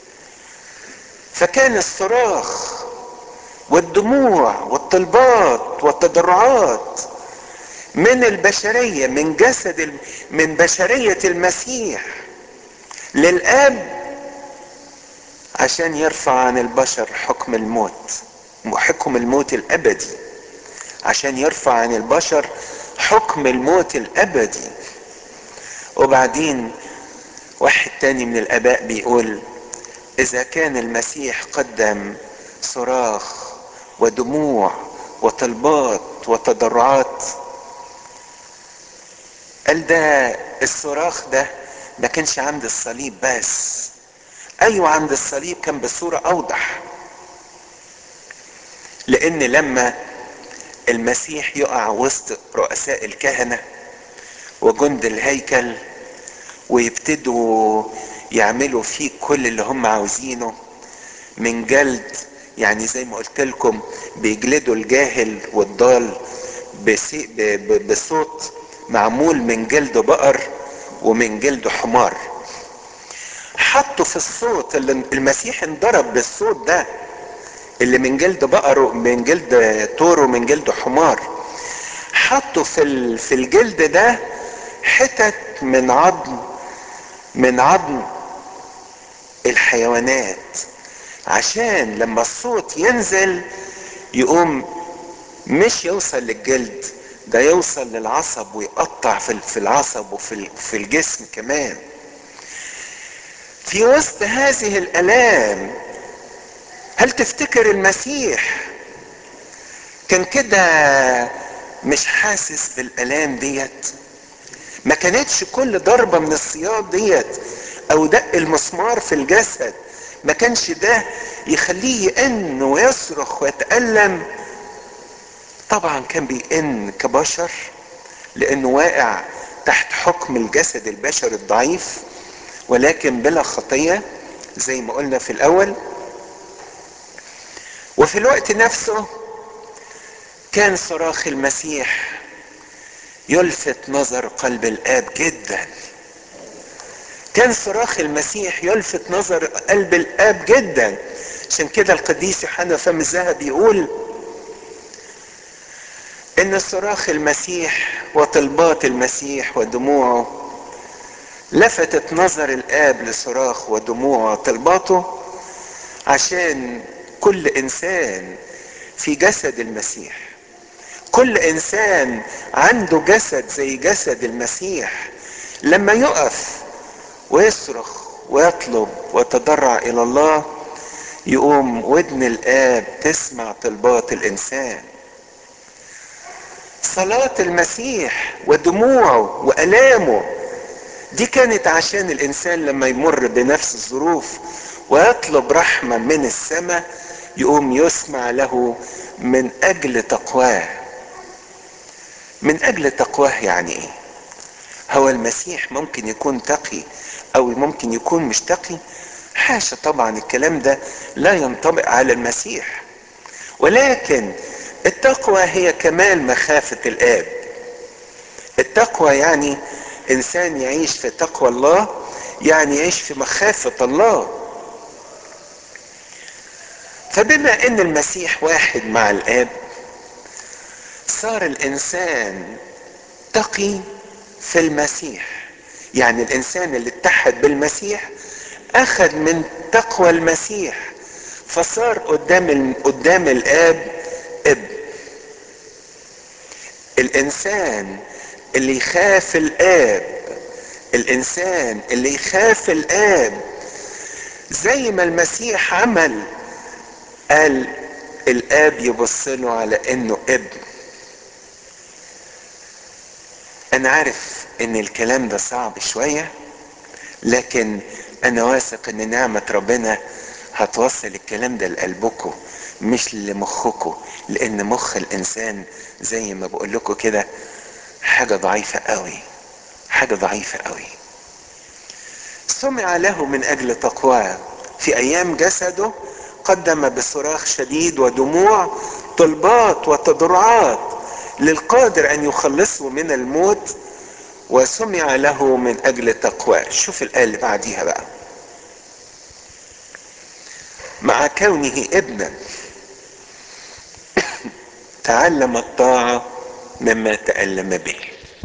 S1: فكان الصراخ والدموع والطلبات والتضرعات من البشرية من جسد من بشرية المسيح للآب عشان يرفع عن البشر حكم الموت حكم الموت الابدي عشان يرفع عن البشر حكم الموت الابدي وبعدين واحد تاني من الاباء بيقول اذا كان المسيح قدم صراخ ودموع وطلبات وتضرعات قال ده الصراخ ده ما كانش عند الصليب بس ايوه عند الصليب كان بصوره اوضح لان لما المسيح يقع وسط رؤساء الكهنة وجند الهيكل ويبتدوا يعملوا فيه كل اللي هم عاوزينه من جلد يعني زي ما قلت لكم بيجلدوا الجاهل والضال بصوت معمول من جلد بقر ومن جلد حمار حطوا في الصوت اللي المسيح انضرب بالصوت ده اللي من جلد بقر ومن جلد تور ومن جلد حمار حطوا في في الجلد ده حتت من عظم من عظم الحيوانات عشان لما الصوت ينزل يقوم مش يوصل للجلد ده يوصل للعصب ويقطع في العصب وفي في الجسم كمان في وسط هذه الالام هل تفتكر المسيح كان كده مش حاسس بالالام ديت ما كانتش كل ضربة من الصياد ديت او دق المسمار في الجسد ما كانش ده يخليه يئن ويصرخ ويتألم طبعا كان بيئن كبشر لانه واقع تحت حكم الجسد البشري الضعيف ولكن بلا خطية زي ما قلنا في الاول وفي الوقت نفسه كان صراخ المسيح يلفت نظر قلب الاب جدا كان صراخ المسيح يلفت نظر قلب الاب جدا عشان كده القديس يوحنا فم الذهب يقول ان صراخ المسيح وطلبات المسيح ودموعه لفتت نظر الاب لصراخ ودموعه وطلباته عشان كل انسان في جسد المسيح كل انسان عنده جسد زي جسد المسيح لما يقف ويصرخ ويطلب ويتضرع الى الله يقوم ودن الاب تسمع طلبات الانسان صلاة المسيح ودموعه والامه دي كانت عشان الانسان لما يمر بنفس الظروف ويطلب رحمة من السماء يقوم يسمع له من اجل تقواه من اجل تقواه يعني ايه هو المسيح ممكن يكون تقي او ممكن يكون مش تقي حاشا طبعا الكلام ده لا ينطبق على المسيح ولكن التقوى هي كمال مخافة الاب التقوى يعني انسان يعيش في تقوى الله يعني يعيش في مخافة الله فبما ان المسيح واحد مع الاب صار الانسان تقي في المسيح يعني الانسان اللي اتحد بالمسيح اخذ من تقوى المسيح فصار قدام قدام الاب اب الانسان اللي يخاف الاب الانسان اللي يخاف الاب زي ما المسيح عمل قال الاب يبص له على انه ابن انا عارف ان الكلام ده صعب شوية لكن انا واثق ان نعمة ربنا هتوصل الكلام ده لقلبكم مش لمخكم لان مخ الانسان زي ما بقول لكم كده حاجة ضعيفة قوي حاجة ضعيفة قوي سمع له من اجل تقواه في ايام جسده قدم بصراخ شديد ودموع طلبات وتضرعات للقادر ان يخلصه من الموت وسمع له من اجل تقواه شوف الايه اللي بعديها بقى مع كونه ابنا تعلم الطاعه مما تالم به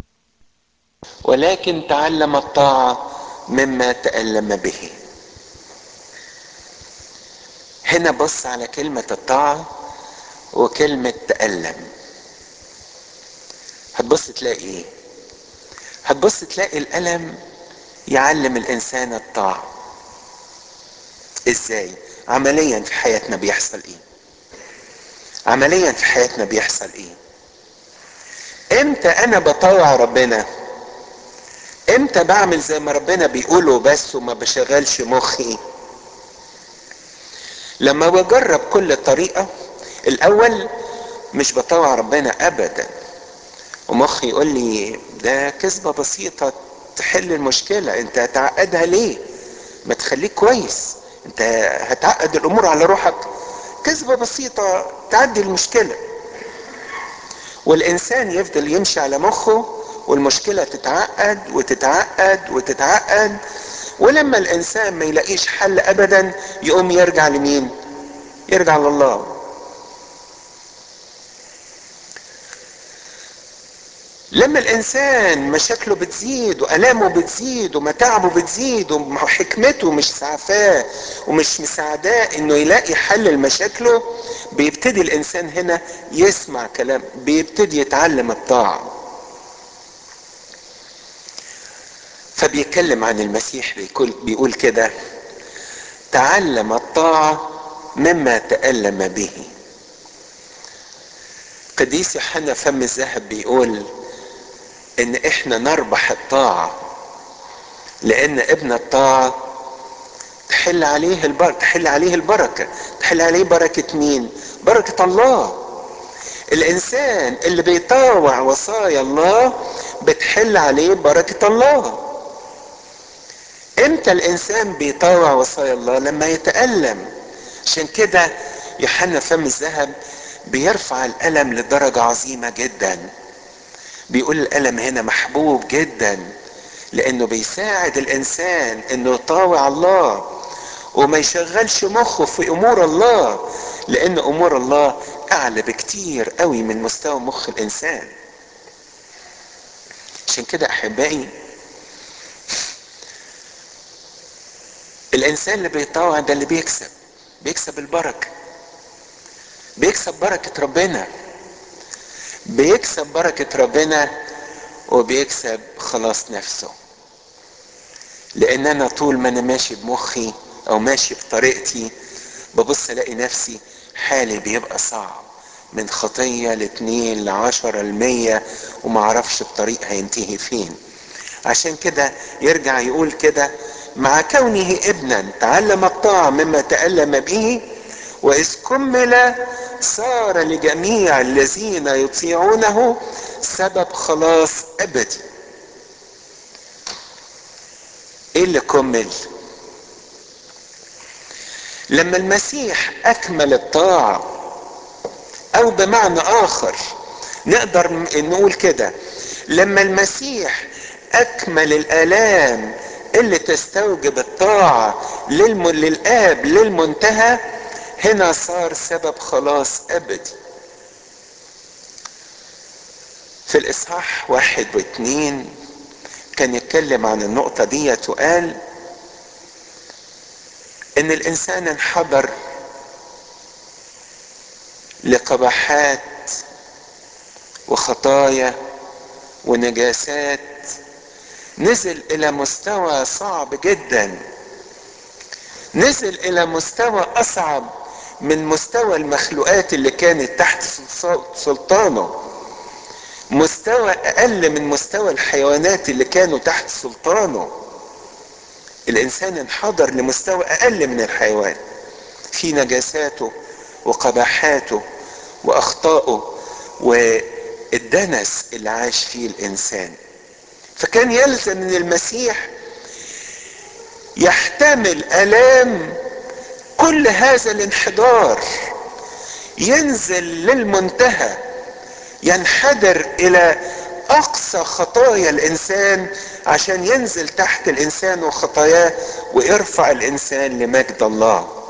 S1: ولكن تعلم الطاعه مما تالم به هنا بص على كلمه الطاعه وكلمه تالم هتبص تلاقي ايه هتبص تلاقي الالم يعلم الانسان الطاعه ازاي عمليا في حياتنا بيحصل ايه عمليا في حياتنا بيحصل ايه امتى انا بطوع ربنا امتى بعمل زي ما ربنا بيقوله بس وما بشغلش مخي لما بجرب كل طريقة الاول مش بطوع ربنا ابدا ومخي يقول لي ده كذبة بسيطة تحل المشكلة انت هتعقدها ليه ما تخليك كويس انت هتعقد الامور على روحك كذبة بسيطة تعدي المشكلة والانسان يفضل يمشي على مخه والمشكلة تتعقد وتتعقد وتتعقد ولما الانسان ما يلاقيش حل ابدا يقوم يرجع لمين يرجع لله لما الانسان مشاكله بتزيد والامه بتزيد ومتاعبه بتزيد وحكمته مش سعفاه ومش مساعداه انه يلاقي حل لمشاكله بيبتدي الانسان هنا يسمع كلام بيبتدي يتعلم الطاعه فبيتكلم عن المسيح بيقول, بيقول كده تعلم الطاعه مما تألم به قديس يوحنا فم الذهب بيقول ان احنا نربح الطاعة لان ابن الطاعة تحل عليه البركة تحل عليه البركة تحل عليه بركة مين بركة الله الانسان اللي بيطاوع وصايا الله بتحل عليه بركة الله امتى الانسان بيطاوع وصايا الله لما يتألم عشان كده يوحنا فم الذهب بيرفع الألم لدرجة عظيمة جدا بيقول الألم هنا محبوب جدا لأنه بيساعد الإنسان إنه يطاوع الله وما يشغلش مخه في أمور الله لأن أمور الله أعلى بكتير قوي من مستوى مخ الإنسان عشان كده أحبائي الإنسان اللي بيطاوع ده اللي بيكسب بيكسب البركة بيكسب بركة ربنا بيكسب بركة ربنا وبيكسب خلاص نفسه لان انا طول ما انا ماشي بمخي او ماشي بطريقتي ببص الاقي نفسي حالي بيبقى صعب من خطية لاتنين لعشرة لمية ومعرفش الطريق هينتهي فين عشان كده يرجع يقول كده مع كونه ابنا تعلم الطاعة مما تألم به وإذ كمل صار لجميع الذين يطيعونه سبب خلاص أبدي إيه اللي كمل؟ لما المسيح أكمل الطاعة أو بمعنى آخر نقدر نقول كده لما المسيح أكمل الآلام اللي تستوجب الطاعة للم... للآب للمنتهى هنا صار سبب خلاص أبدي في الإصحاح واحد واثنين كان يتكلم عن النقطة ديت وقال إن الإنسان انحدر لقبحات وخطايا ونجاسات نزل إلى مستوى صعب جدا نزل إلى مستوى أصعب من مستوى المخلوقات اللي كانت تحت سلطانه مستوى اقل من مستوى الحيوانات اللي كانوا تحت سلطانه الانسان انحدر لمستوى اقل من الحيوان في نجاساته وقباحاته واخطائه والدنس اللي عاش فيه الانسان فكان يلزم من المسيح يحتمل الام كل هذا الانحدار ينزل للمنتهى ينحدر الى اقصى خطايا الانسان عشان ينزل تحت الانسان وخطاياه ويرفع الانسان لمجد الله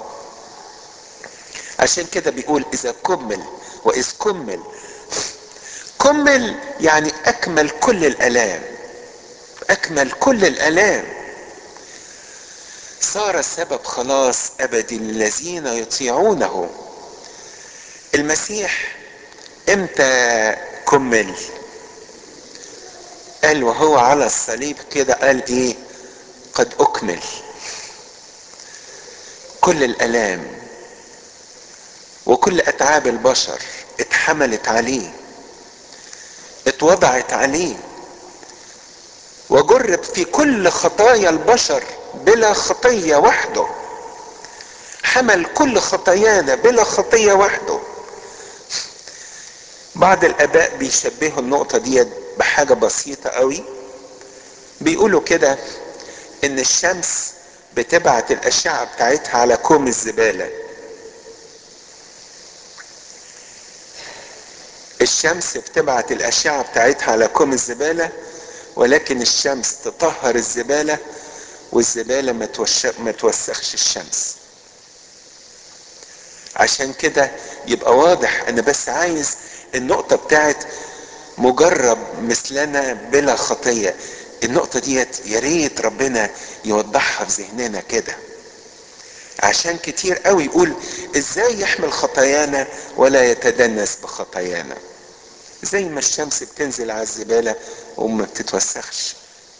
S1: عشان كده بيقول اذا كمل واذ كمل كمل يعني اكمل كل الالام اكمل كل الالام صار سبب خلاص ابدي للذين يطيعونه المسيح امتى كمل قال وهو على الصليب كده قال ايه قد اكمل كل الالام وكل اتعاب البشر اتحملت عليه اتوضعت عليه وجرب في كل خطايا البشر بلا خطيه وحده حمل كل خطايانا بلا خطيه وحده بعض الاباء بيشبهوا النقطه دي بحاجه بسيطه قوي بيقولوا كده ان الشمس بتبعت الاشعه بتاعتها على كوم الزباله الشمس بتبعت الاشعة بتاعتها على كوم الزبالة ولكن الشمس تطهر الزبالة والزبالة ما, توش... ما توسخش الشمس عشان كده يبقى واضح انا بس عايز النقطة بتاعت مجرب مثلنا بلا خطية النقطة ديت يا ريت ربنا يوضحها في ذهننا كده عشان كتير قوي يقول ازاي يحمل خطايانا ولا يتدنس بخطايانا زي ما الشمس بتنزل على الزبالة وما بتتوسخش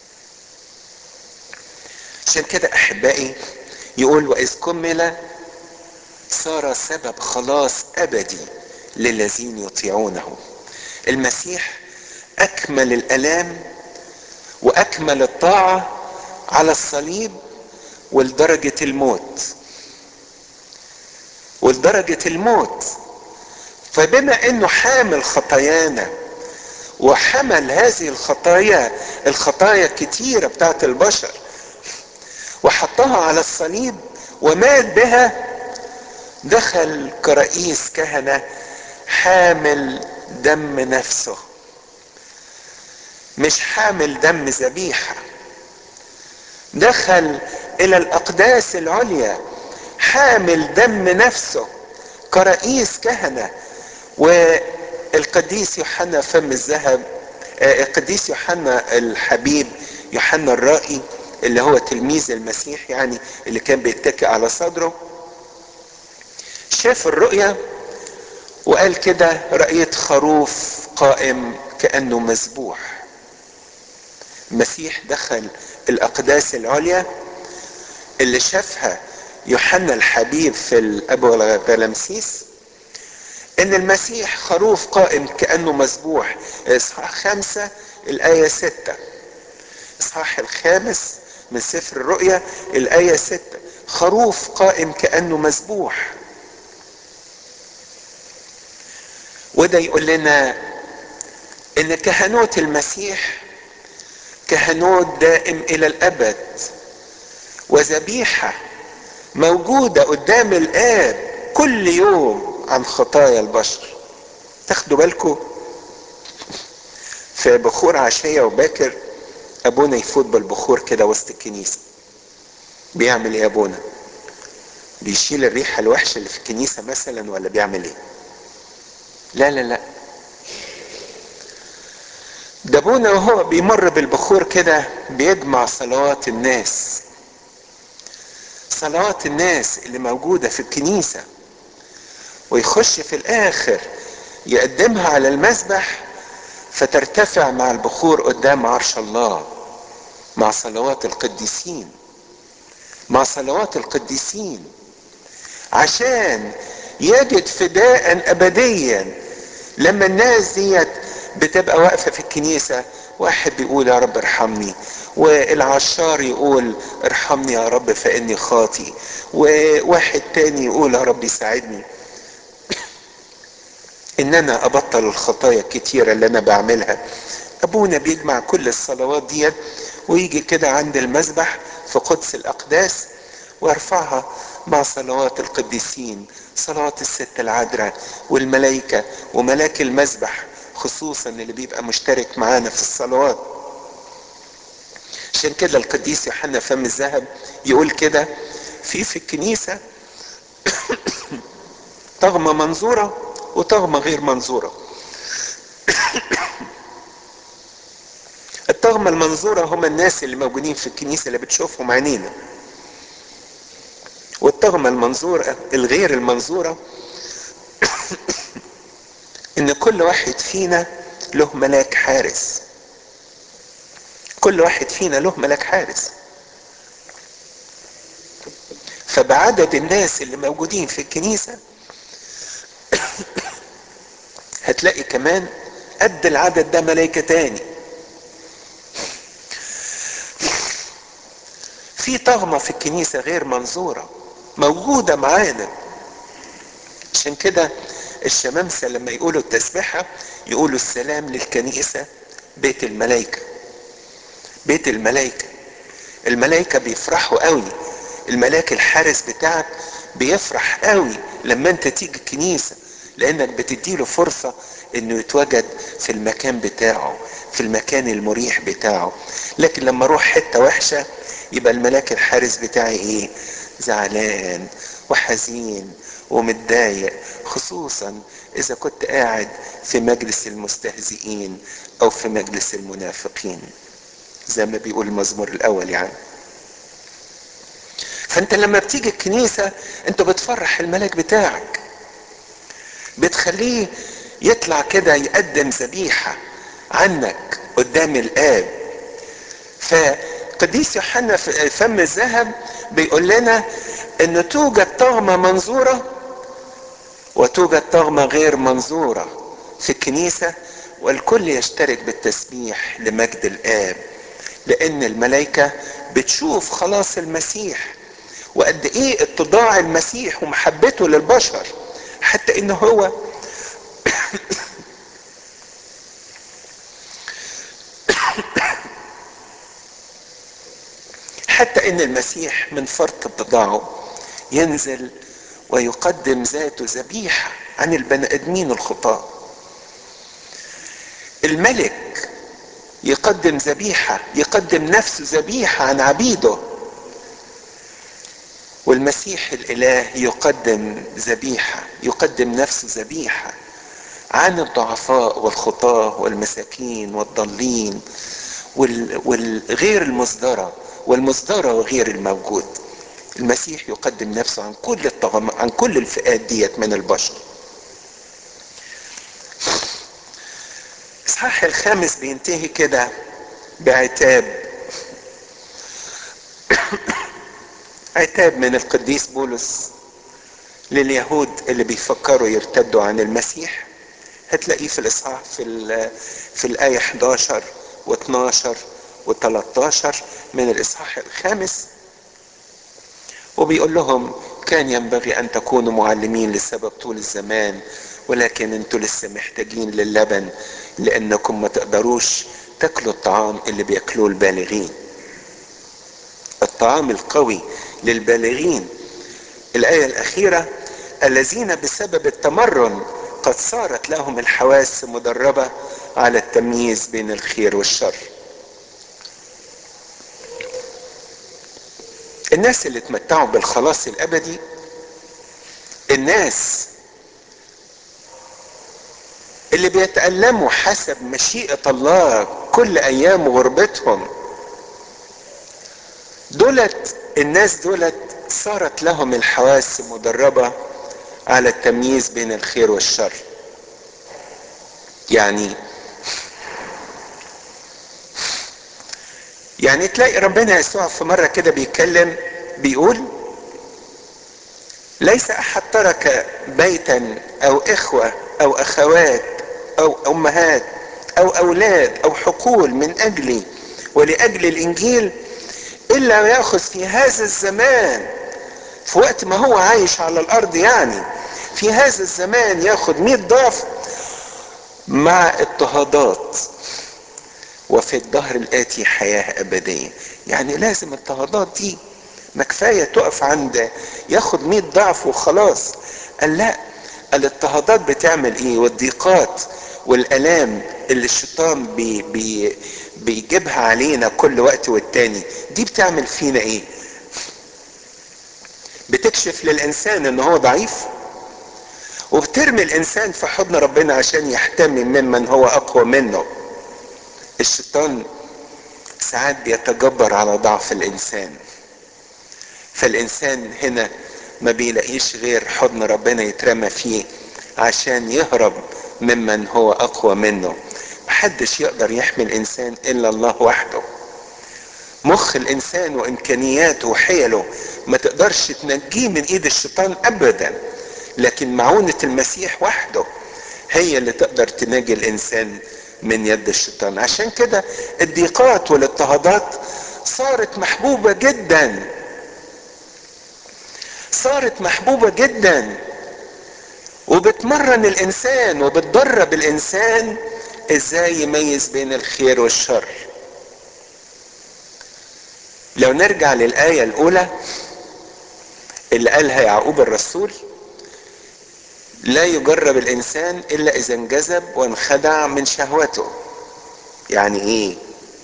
S1: عشان كده احبائي يقول واذ كمل صار سبب خلاص ابدي للذين يطيعونه المسيح اكمل الالام واكمل الطاعه على الصليب ولدرجه الموت ولدرجه الموت فبما انه حامل خطايانا وحمل هذه الخطايا الخطايا الكتيره بتاعت البشر وحطها على الصليب ومات بها دخل كرئيس كهنه حامل دم نفسه مش حامل دم ذبيحه دخل الى الاقداس العليا حامل دم نفسه كرئيس كهنه والقديس يوحنا فم الذهب القديس يوحنا الحبيب يوحنا الرائي اللي هو تلميذ المسيح يعني اللي كان بيتكئ على صدره شاف الرؤيا وقال كده رأيت خروف قائم كأنه مذبوح المسيح دخل الأقداس العليا اللي شافها يوحنا الحبيب في الأبو غلمسيس ان المسيح خروف قائم كأنه مذبوح اصحاح خمسة الآية ستة اصحاح الخامس من سفر الرؤيا الآية ستة خروف قائم كأنه مذبوح وده يقول لنا ان كهنوت المسيح كهنوت دائم الى الابد وذبيحه موجوده قدام الاب كل يوم عن خطايا البشر تاخدوا بالكم في بخور عشيه وباكر ابونا يفوت بالبخور كده وسط الكنيسه بيعمل ايه يا ابونا بيشيل الريحه الوحشه اللي في الكنيسه مثلا ولا بيعمل ايه لا لا لا ده ابونا وهو بيمر بالبخور كده بيجمع صلوات الناس صلوات الناس اللي موجوده في الكنيسه ويخش في الاخر يقدمها على المذبح فترتفع مع البخور قدام عرش الله مع صلوات القديسين مع صلوات القديسين عشان يجد فداء ابديا لما الناس ديت بتبقى واقفه في الكنيسه واحد بيقول يا رب ارحمني والعشار يقول ارحمني يا رب فاني خاطي وواحد تاني يقول يا رب يساعدني ان انا ابطل الخطايا الكتيرة اللي انا بعملها ابونا بيجمع كل الصلوات ديت ويجي كده عند المذبح في قدس الاقداس ويرفعها مع صلوات القديسين صلوات الست العذراء والملائكة وملاك المذبح خصوصا اللي بيبقى مشترك معانا في الصلوات عشان كده القديس يوحنا فم الذهب يقول كده في في الكنيسة طغمة منظورة وطغمة غير منظورة الطغمة المنظورة هم الناس اللي موجودين في الكنيسة اللي بتشوفهم عينينا والطغمة المنظورة الغير المنظورة ان كل واحد فينا له ملاك حارس كل واحد فينا له ملاك حارس فبعدد الناس اللي موجودين في الكنيسة هتلاقي كمان قد العدد ده ملائكة تاني في طغمة في الكنيسة غير منظورة موجودة معانا عشان كده الشمامسة لما يقولوا التسبيحة يقولوا السلام للكنيسة بيت الملائكة بيت الملائكة الملائكة بيفرحوا قوي الملاك الحارس بتاعك بيفرح قوي لما انت تيجي الكنيسة لانك بتديله فرصة انه يتواجد في المكان بتاعه في المكان المريح بتاعه لكن لما اروح حته وحشه يبقى الملاك الحارس بتاعي ايه زعلان وحزين ومتضايق خصوصا اذا كنت قاعد في مجلس المستهزئين او في مجلس المنافقين زي ما بيقول المزمور الاول يعني فانت لما بتيجي الكنيسة انت بتفرح الملاك بتاعك بتخليه يطلع كده يقدم ذبيحة عنك قدام الاب فقديس يوحنا في فم الذهب بيقول لنا ان توجد طغمة منظورة وتوجد طغمة غير منظورة في الكنيسة والكل يشترك بالتسبيح لمجد الاب لان الملائكة بتشوف خلاص المسيح وقد ايه اتضاع المسيح ومحبته للبشر حتى ان هو حتى ان المسيح من فرط اتضاعه ينزل ويقدم ذاته ذبيحة عن البني ادمين الخطاة الملك يقدم ذبيحة يقدم نفسه ذبيحة عن عبيده والمسيح الاله يقدم ذبيحه يقدم نفسه ذبيحه عن الضعفاء والخطاه والمساكين والضالين والغير المصدره والمصدره وغير الموجود المسيح يقدم نفسه عن كل الطغم عن كل الفئات ديت من البشر الاصحاح الخامس بينتهي كده بعتاب عتاب من القديس بولس لليهود اللي بيفكروا يرتدوا عن المسيح هتلاقيه في الاصحاح في في الايه 11 و12 و13 من الاصحاح الخامس وبيقول لهم كان ينبغي ان تكونوا معلمين لسبب طول الزمان ولكن انتوا لسه محتاجين للبن لانكم ما تقدروش تاكلوا الطعام اللي بياكلوه البالغين الطعام القوي للبالغين الآية الأخيرة الذين بسبب التمرن قد صارت لهم الحواس مدربة على التمييز بين الخير والشر الناس اللي اتمتعوا بالخلاص الأبدي الناس اللي بيتألموا حسب مشيئة الله كل أيام غربتهم دولت الناس دولت صارت لهم الحواس مدربة على التمييز بين الخير والشر يعني يعني تلاقي ربنا يسوع في مرة كده بيتكلم بيقول ليس أحد ترك بيتا أو إخوة أو أخوات أو أمهات أو أولاد أو حقول من أجلي ولأجل الإنجيل إلا يأخذ في هذا الزمان في وقت ما هو عايش على الأرض يعني في هذا الزمان ياخد مئة ضعف مع اضطهادات وفي الدهر الآتي حياة أبدية يعني لازم الاضطهادات دي ما كفاية تقف عند ياخد مئة ضعف وخلاص قال لا الاضطهادات بتعمل ايه والضيقات والالام اللي الشيطان بي بي بيجيبها علينا كل وقت والتاني دي بتعمل فينا ايه بتكشف للانسان ان هو ضعيف وبترمي الانسان في حضن ربنا عشان يحتمي ممن هو اقوى منه الشيطان ساعات بيتجبر على ضعف الانسان فالانسان هنا ما بيلاقيش غير حضن ربنا يترمى فيه عشان يهرب ممن هو اقوى منه محدش يقدر يحمي الانسان الا الله وحده مخ الانسان وامكانياته وحيله ما تقدرش تنجيه من ايد الشيطان ابدا لكن معونة المسيح وحده هي اللي تقدر تنجي الانسان من يد الشيطان عشان كده الضيقات والاضطهادات صارت محبوبة جدا صارت محبوبة جدا وبتمرن الانسان وبتدرب الانسان ازاي يميز بين الخير والشر لو نرجع للآية الأولى اللي قالها يعقوب الرسول لا يجرب الانسان الا اذا انجذب وانخدع من شهوته يعني ايه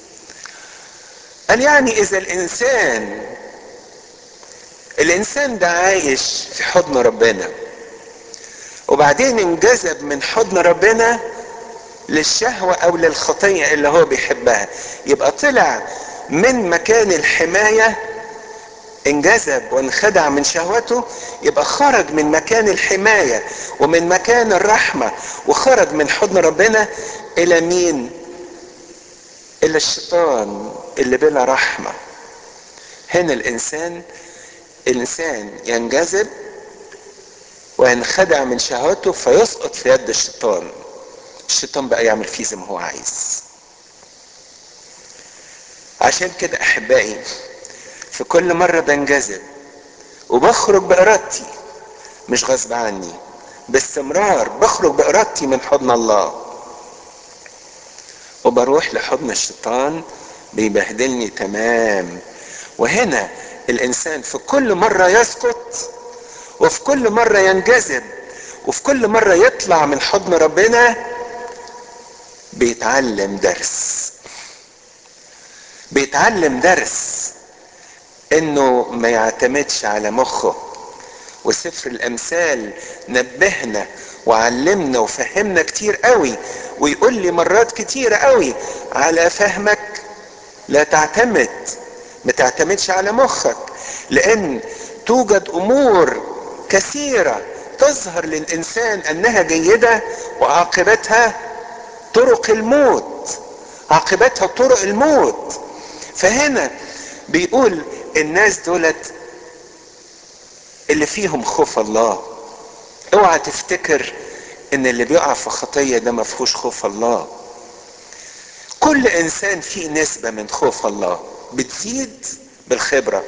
S1: قال يعني اذا الانسان الانسان ده عايش في حضن ربنا وبعدين انجذب من حضن ربنا للشهوة او للخطية اللي هو بيحبها يبقى طلع من مكان الحماية انجذب وانخدع من شهوته يبقى خرج من مكان الحماية ومن مكان الرحمة وخرج من حضن ربنا الى مين الى الشيطان اللي بلا رحمة هنا الانسان الانسان ينجذب وينخدع من شهوته فيسقط في يد الشيطان الشيطان بقى يعمل فيه زي ما هو عايز عشان كده احبائي في كل مرة بنجذب وبخرج بارادتي مش غصب عني باستمرار بخرج بارادتي من حضن الله وبروح لحضن الشيطان بيبهدلني تمام وهنا الانسان في كل مرة يسقط وفي كل مرة ينجذب وفي كل مرة يطلع من حضن ربنا بيتعلم درس بيتعلم درس انه ما يعتمدش على مخه وسفر الامثال نبهنا وعلمنا وفهمنا كتير قوي ويقول لي مرات كتيرة قوي على فهمك لا تعتمد ما تعتمدش على مخك لان توجد امور كثيرة تظهر للانسان انها جيدة وعاقبتها طرق الموت عاقبتها طرق الموت فهنا بيقول الناس دولت اللي فيهم خوف الله اوعى تفتكر ان اللي بيقع في خطيه ده ما فيهوش خوف الله كل انسان فيه نسبه من خوف الله بتزيد بالخبره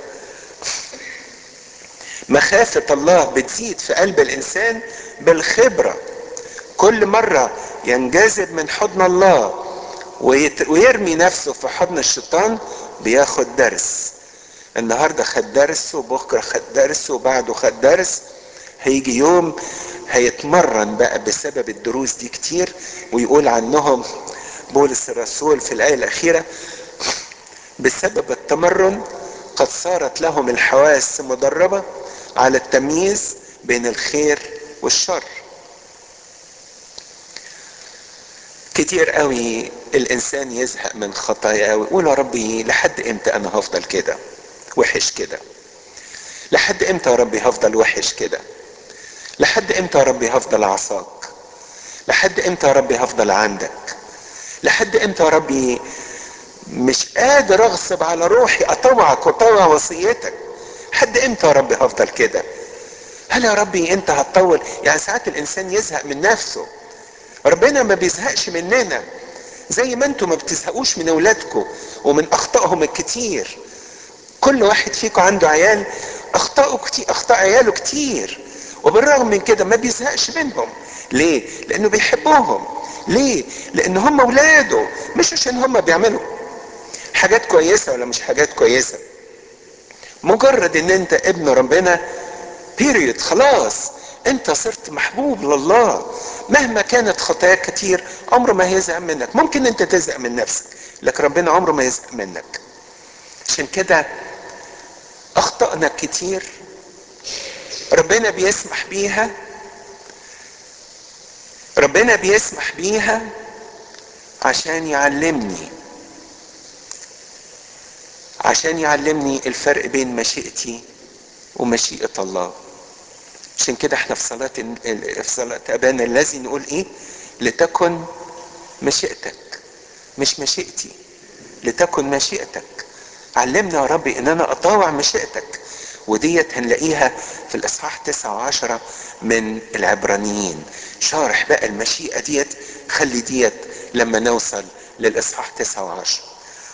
S1: مخافه الله بتزيد في قلب الانسان بالخبره كل مره ينجذب من حضن الله ويت... ويرمي نفسه في حضن الشيطان بياخد درس النهارده خد درس وبكره خد درس وبعده خد درس هيجي يوم هيتمرن بقى بسبب الدروس دي كتير ويقول عنهم بولس الرسول في الآية الأخيرة بسبب التمرن قد صارت لهم الحواس مدربة على التمييز بين الخير والشر كتير قوي الانسان يزهق من خطاياه ويقول يا ربي لحد امتى انا هفضل كده وحش كده لحد امتى يا ربي هفضل وحش كده لحد امتى يا ربي هفضل عصاك لحد امتى يا ربي هفضل عندك لحد امتى يا ربي مش قادر اغصب على روحي اطوعك واطوع وصيتك لحد امتى يا ربي هفضل كده هل يا ربي انت هتطول يعني ساعات الانسان يزهق من نفسه ربنا ما بيزهقش مننا زي ما انتم ما بتزهقوش من اولادكم ومن اخطائهم الكتير كل واحد فيكم عنده عيال اخطائه كتير اخطاء عياله كتير وبالرغم من كده ما بيزهقش منهم ليه لانه بيحبهم ليه لان هم اولاده مش عشان هم بيعملوا حاجات كويسه ولا مش حاجات كويسه مجرد ان انت ابن ربنا بيريد خلاص انت صرت محبوب لله مهما كانت خطاياك كتير عمره ما هيزهق منك ممكن انت تزهق من نفسك لكن ربنا عمره ما يزهق منك عشان كده اخطأنا كتير ربنا بيسمح بيها ربنا بيسمح بيها عشان يعلمني عشان يعلمني الفرق بين مشيئتي ومشيئة الله عشان كده احنا في صلاة في صلاة أبانا الذي نقول ايه لتكن مشيئتك مش مشيئتي لتكن مشيئتك علمنا يا ربي ان انا اطاوع مشيئتك وديت هنلاقيها في الاصحاح تسعة وعشرة من العبرانيين شارح بقى المشيئة ديت خلي ديت لما نوصل للاصحاح تسعة وعشرة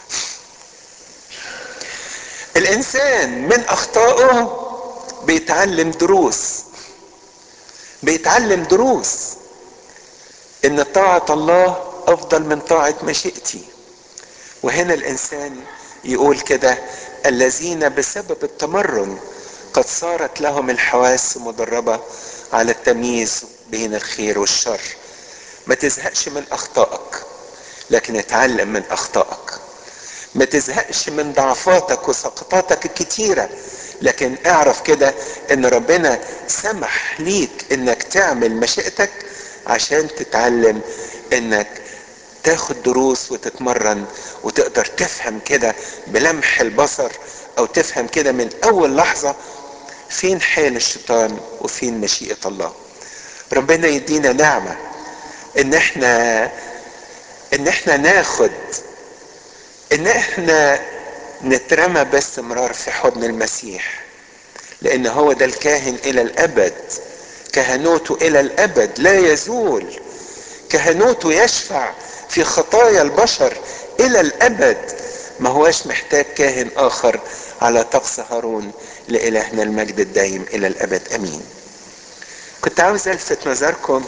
S1: الانسان من اخطائه بيتعلم دروس بيتعلم دروس ان طاعة الله افضل من طاعة مشيئتي وهنا الانسان يقول كده الذين بسبب التمرن قد صارت لهم الحواس مدربة على التمييز بين الخير والشر ما تزهقش من اخطائك لكن اتعلم من اخطائك ما تزهقش من ضعفاتك وسقطاتك الكتيره لكن اعرف كده ان ربنا سمح ليك انك تعمل مشيئتك عشان تتعلم انك تاخد دروس وتتمرن وتقدر تفهم كده بلمح البصر او تفهم كده من اول لحظة فين حال الشيطان وفين مشيئة الله ربنا يدينا نعمة ان احنا ان احنا ناخد ان احنا نترمى باستمرار في حضن المسيح لان هو ده الكاهن الى الابد كهنوته الى الابد لا يزول كهنوته يشفع في خطايا البشر الى الابد ما هواش محتاج كاهن اخر على طقس هارون لالهنا المجد الدايم الى الابد امين كنت عاوز الفت نظركم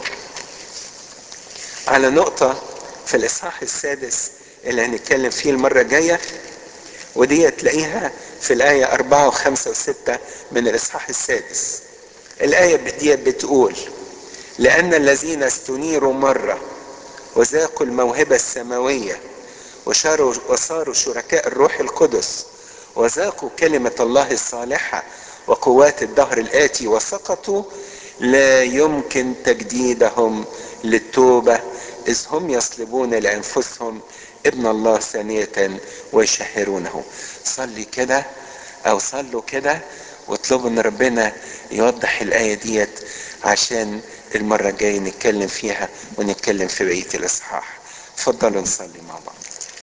S1: على نقطة في الاصحاح السادس اللي هنتكلم فيه المرة الجاية ودي تلاقيها في الآية أربعة وخمسة وستة من الإصحاح السادس الآية دي بتقول لأن الذين استنيروا مرة وذاقوا الموهبة السماوية وشاروا وصاروا شركاء الروح القدس وذاقوا كلمة الله الصالحة وقوات الدهر الآتي وسقطوا لا يمكن تجديدهم للتوبة إذ هم يصلبون لأنفسهم ابن الله ثانية ويشهرونه صلي كده أو صلوا كده واطلبوا ان ربنا يوضح الآية ديت عشان المرة الجاية نتكلم فيها ونتكلم في بقية الإصحاح اتفضلوا نصلي مع بعض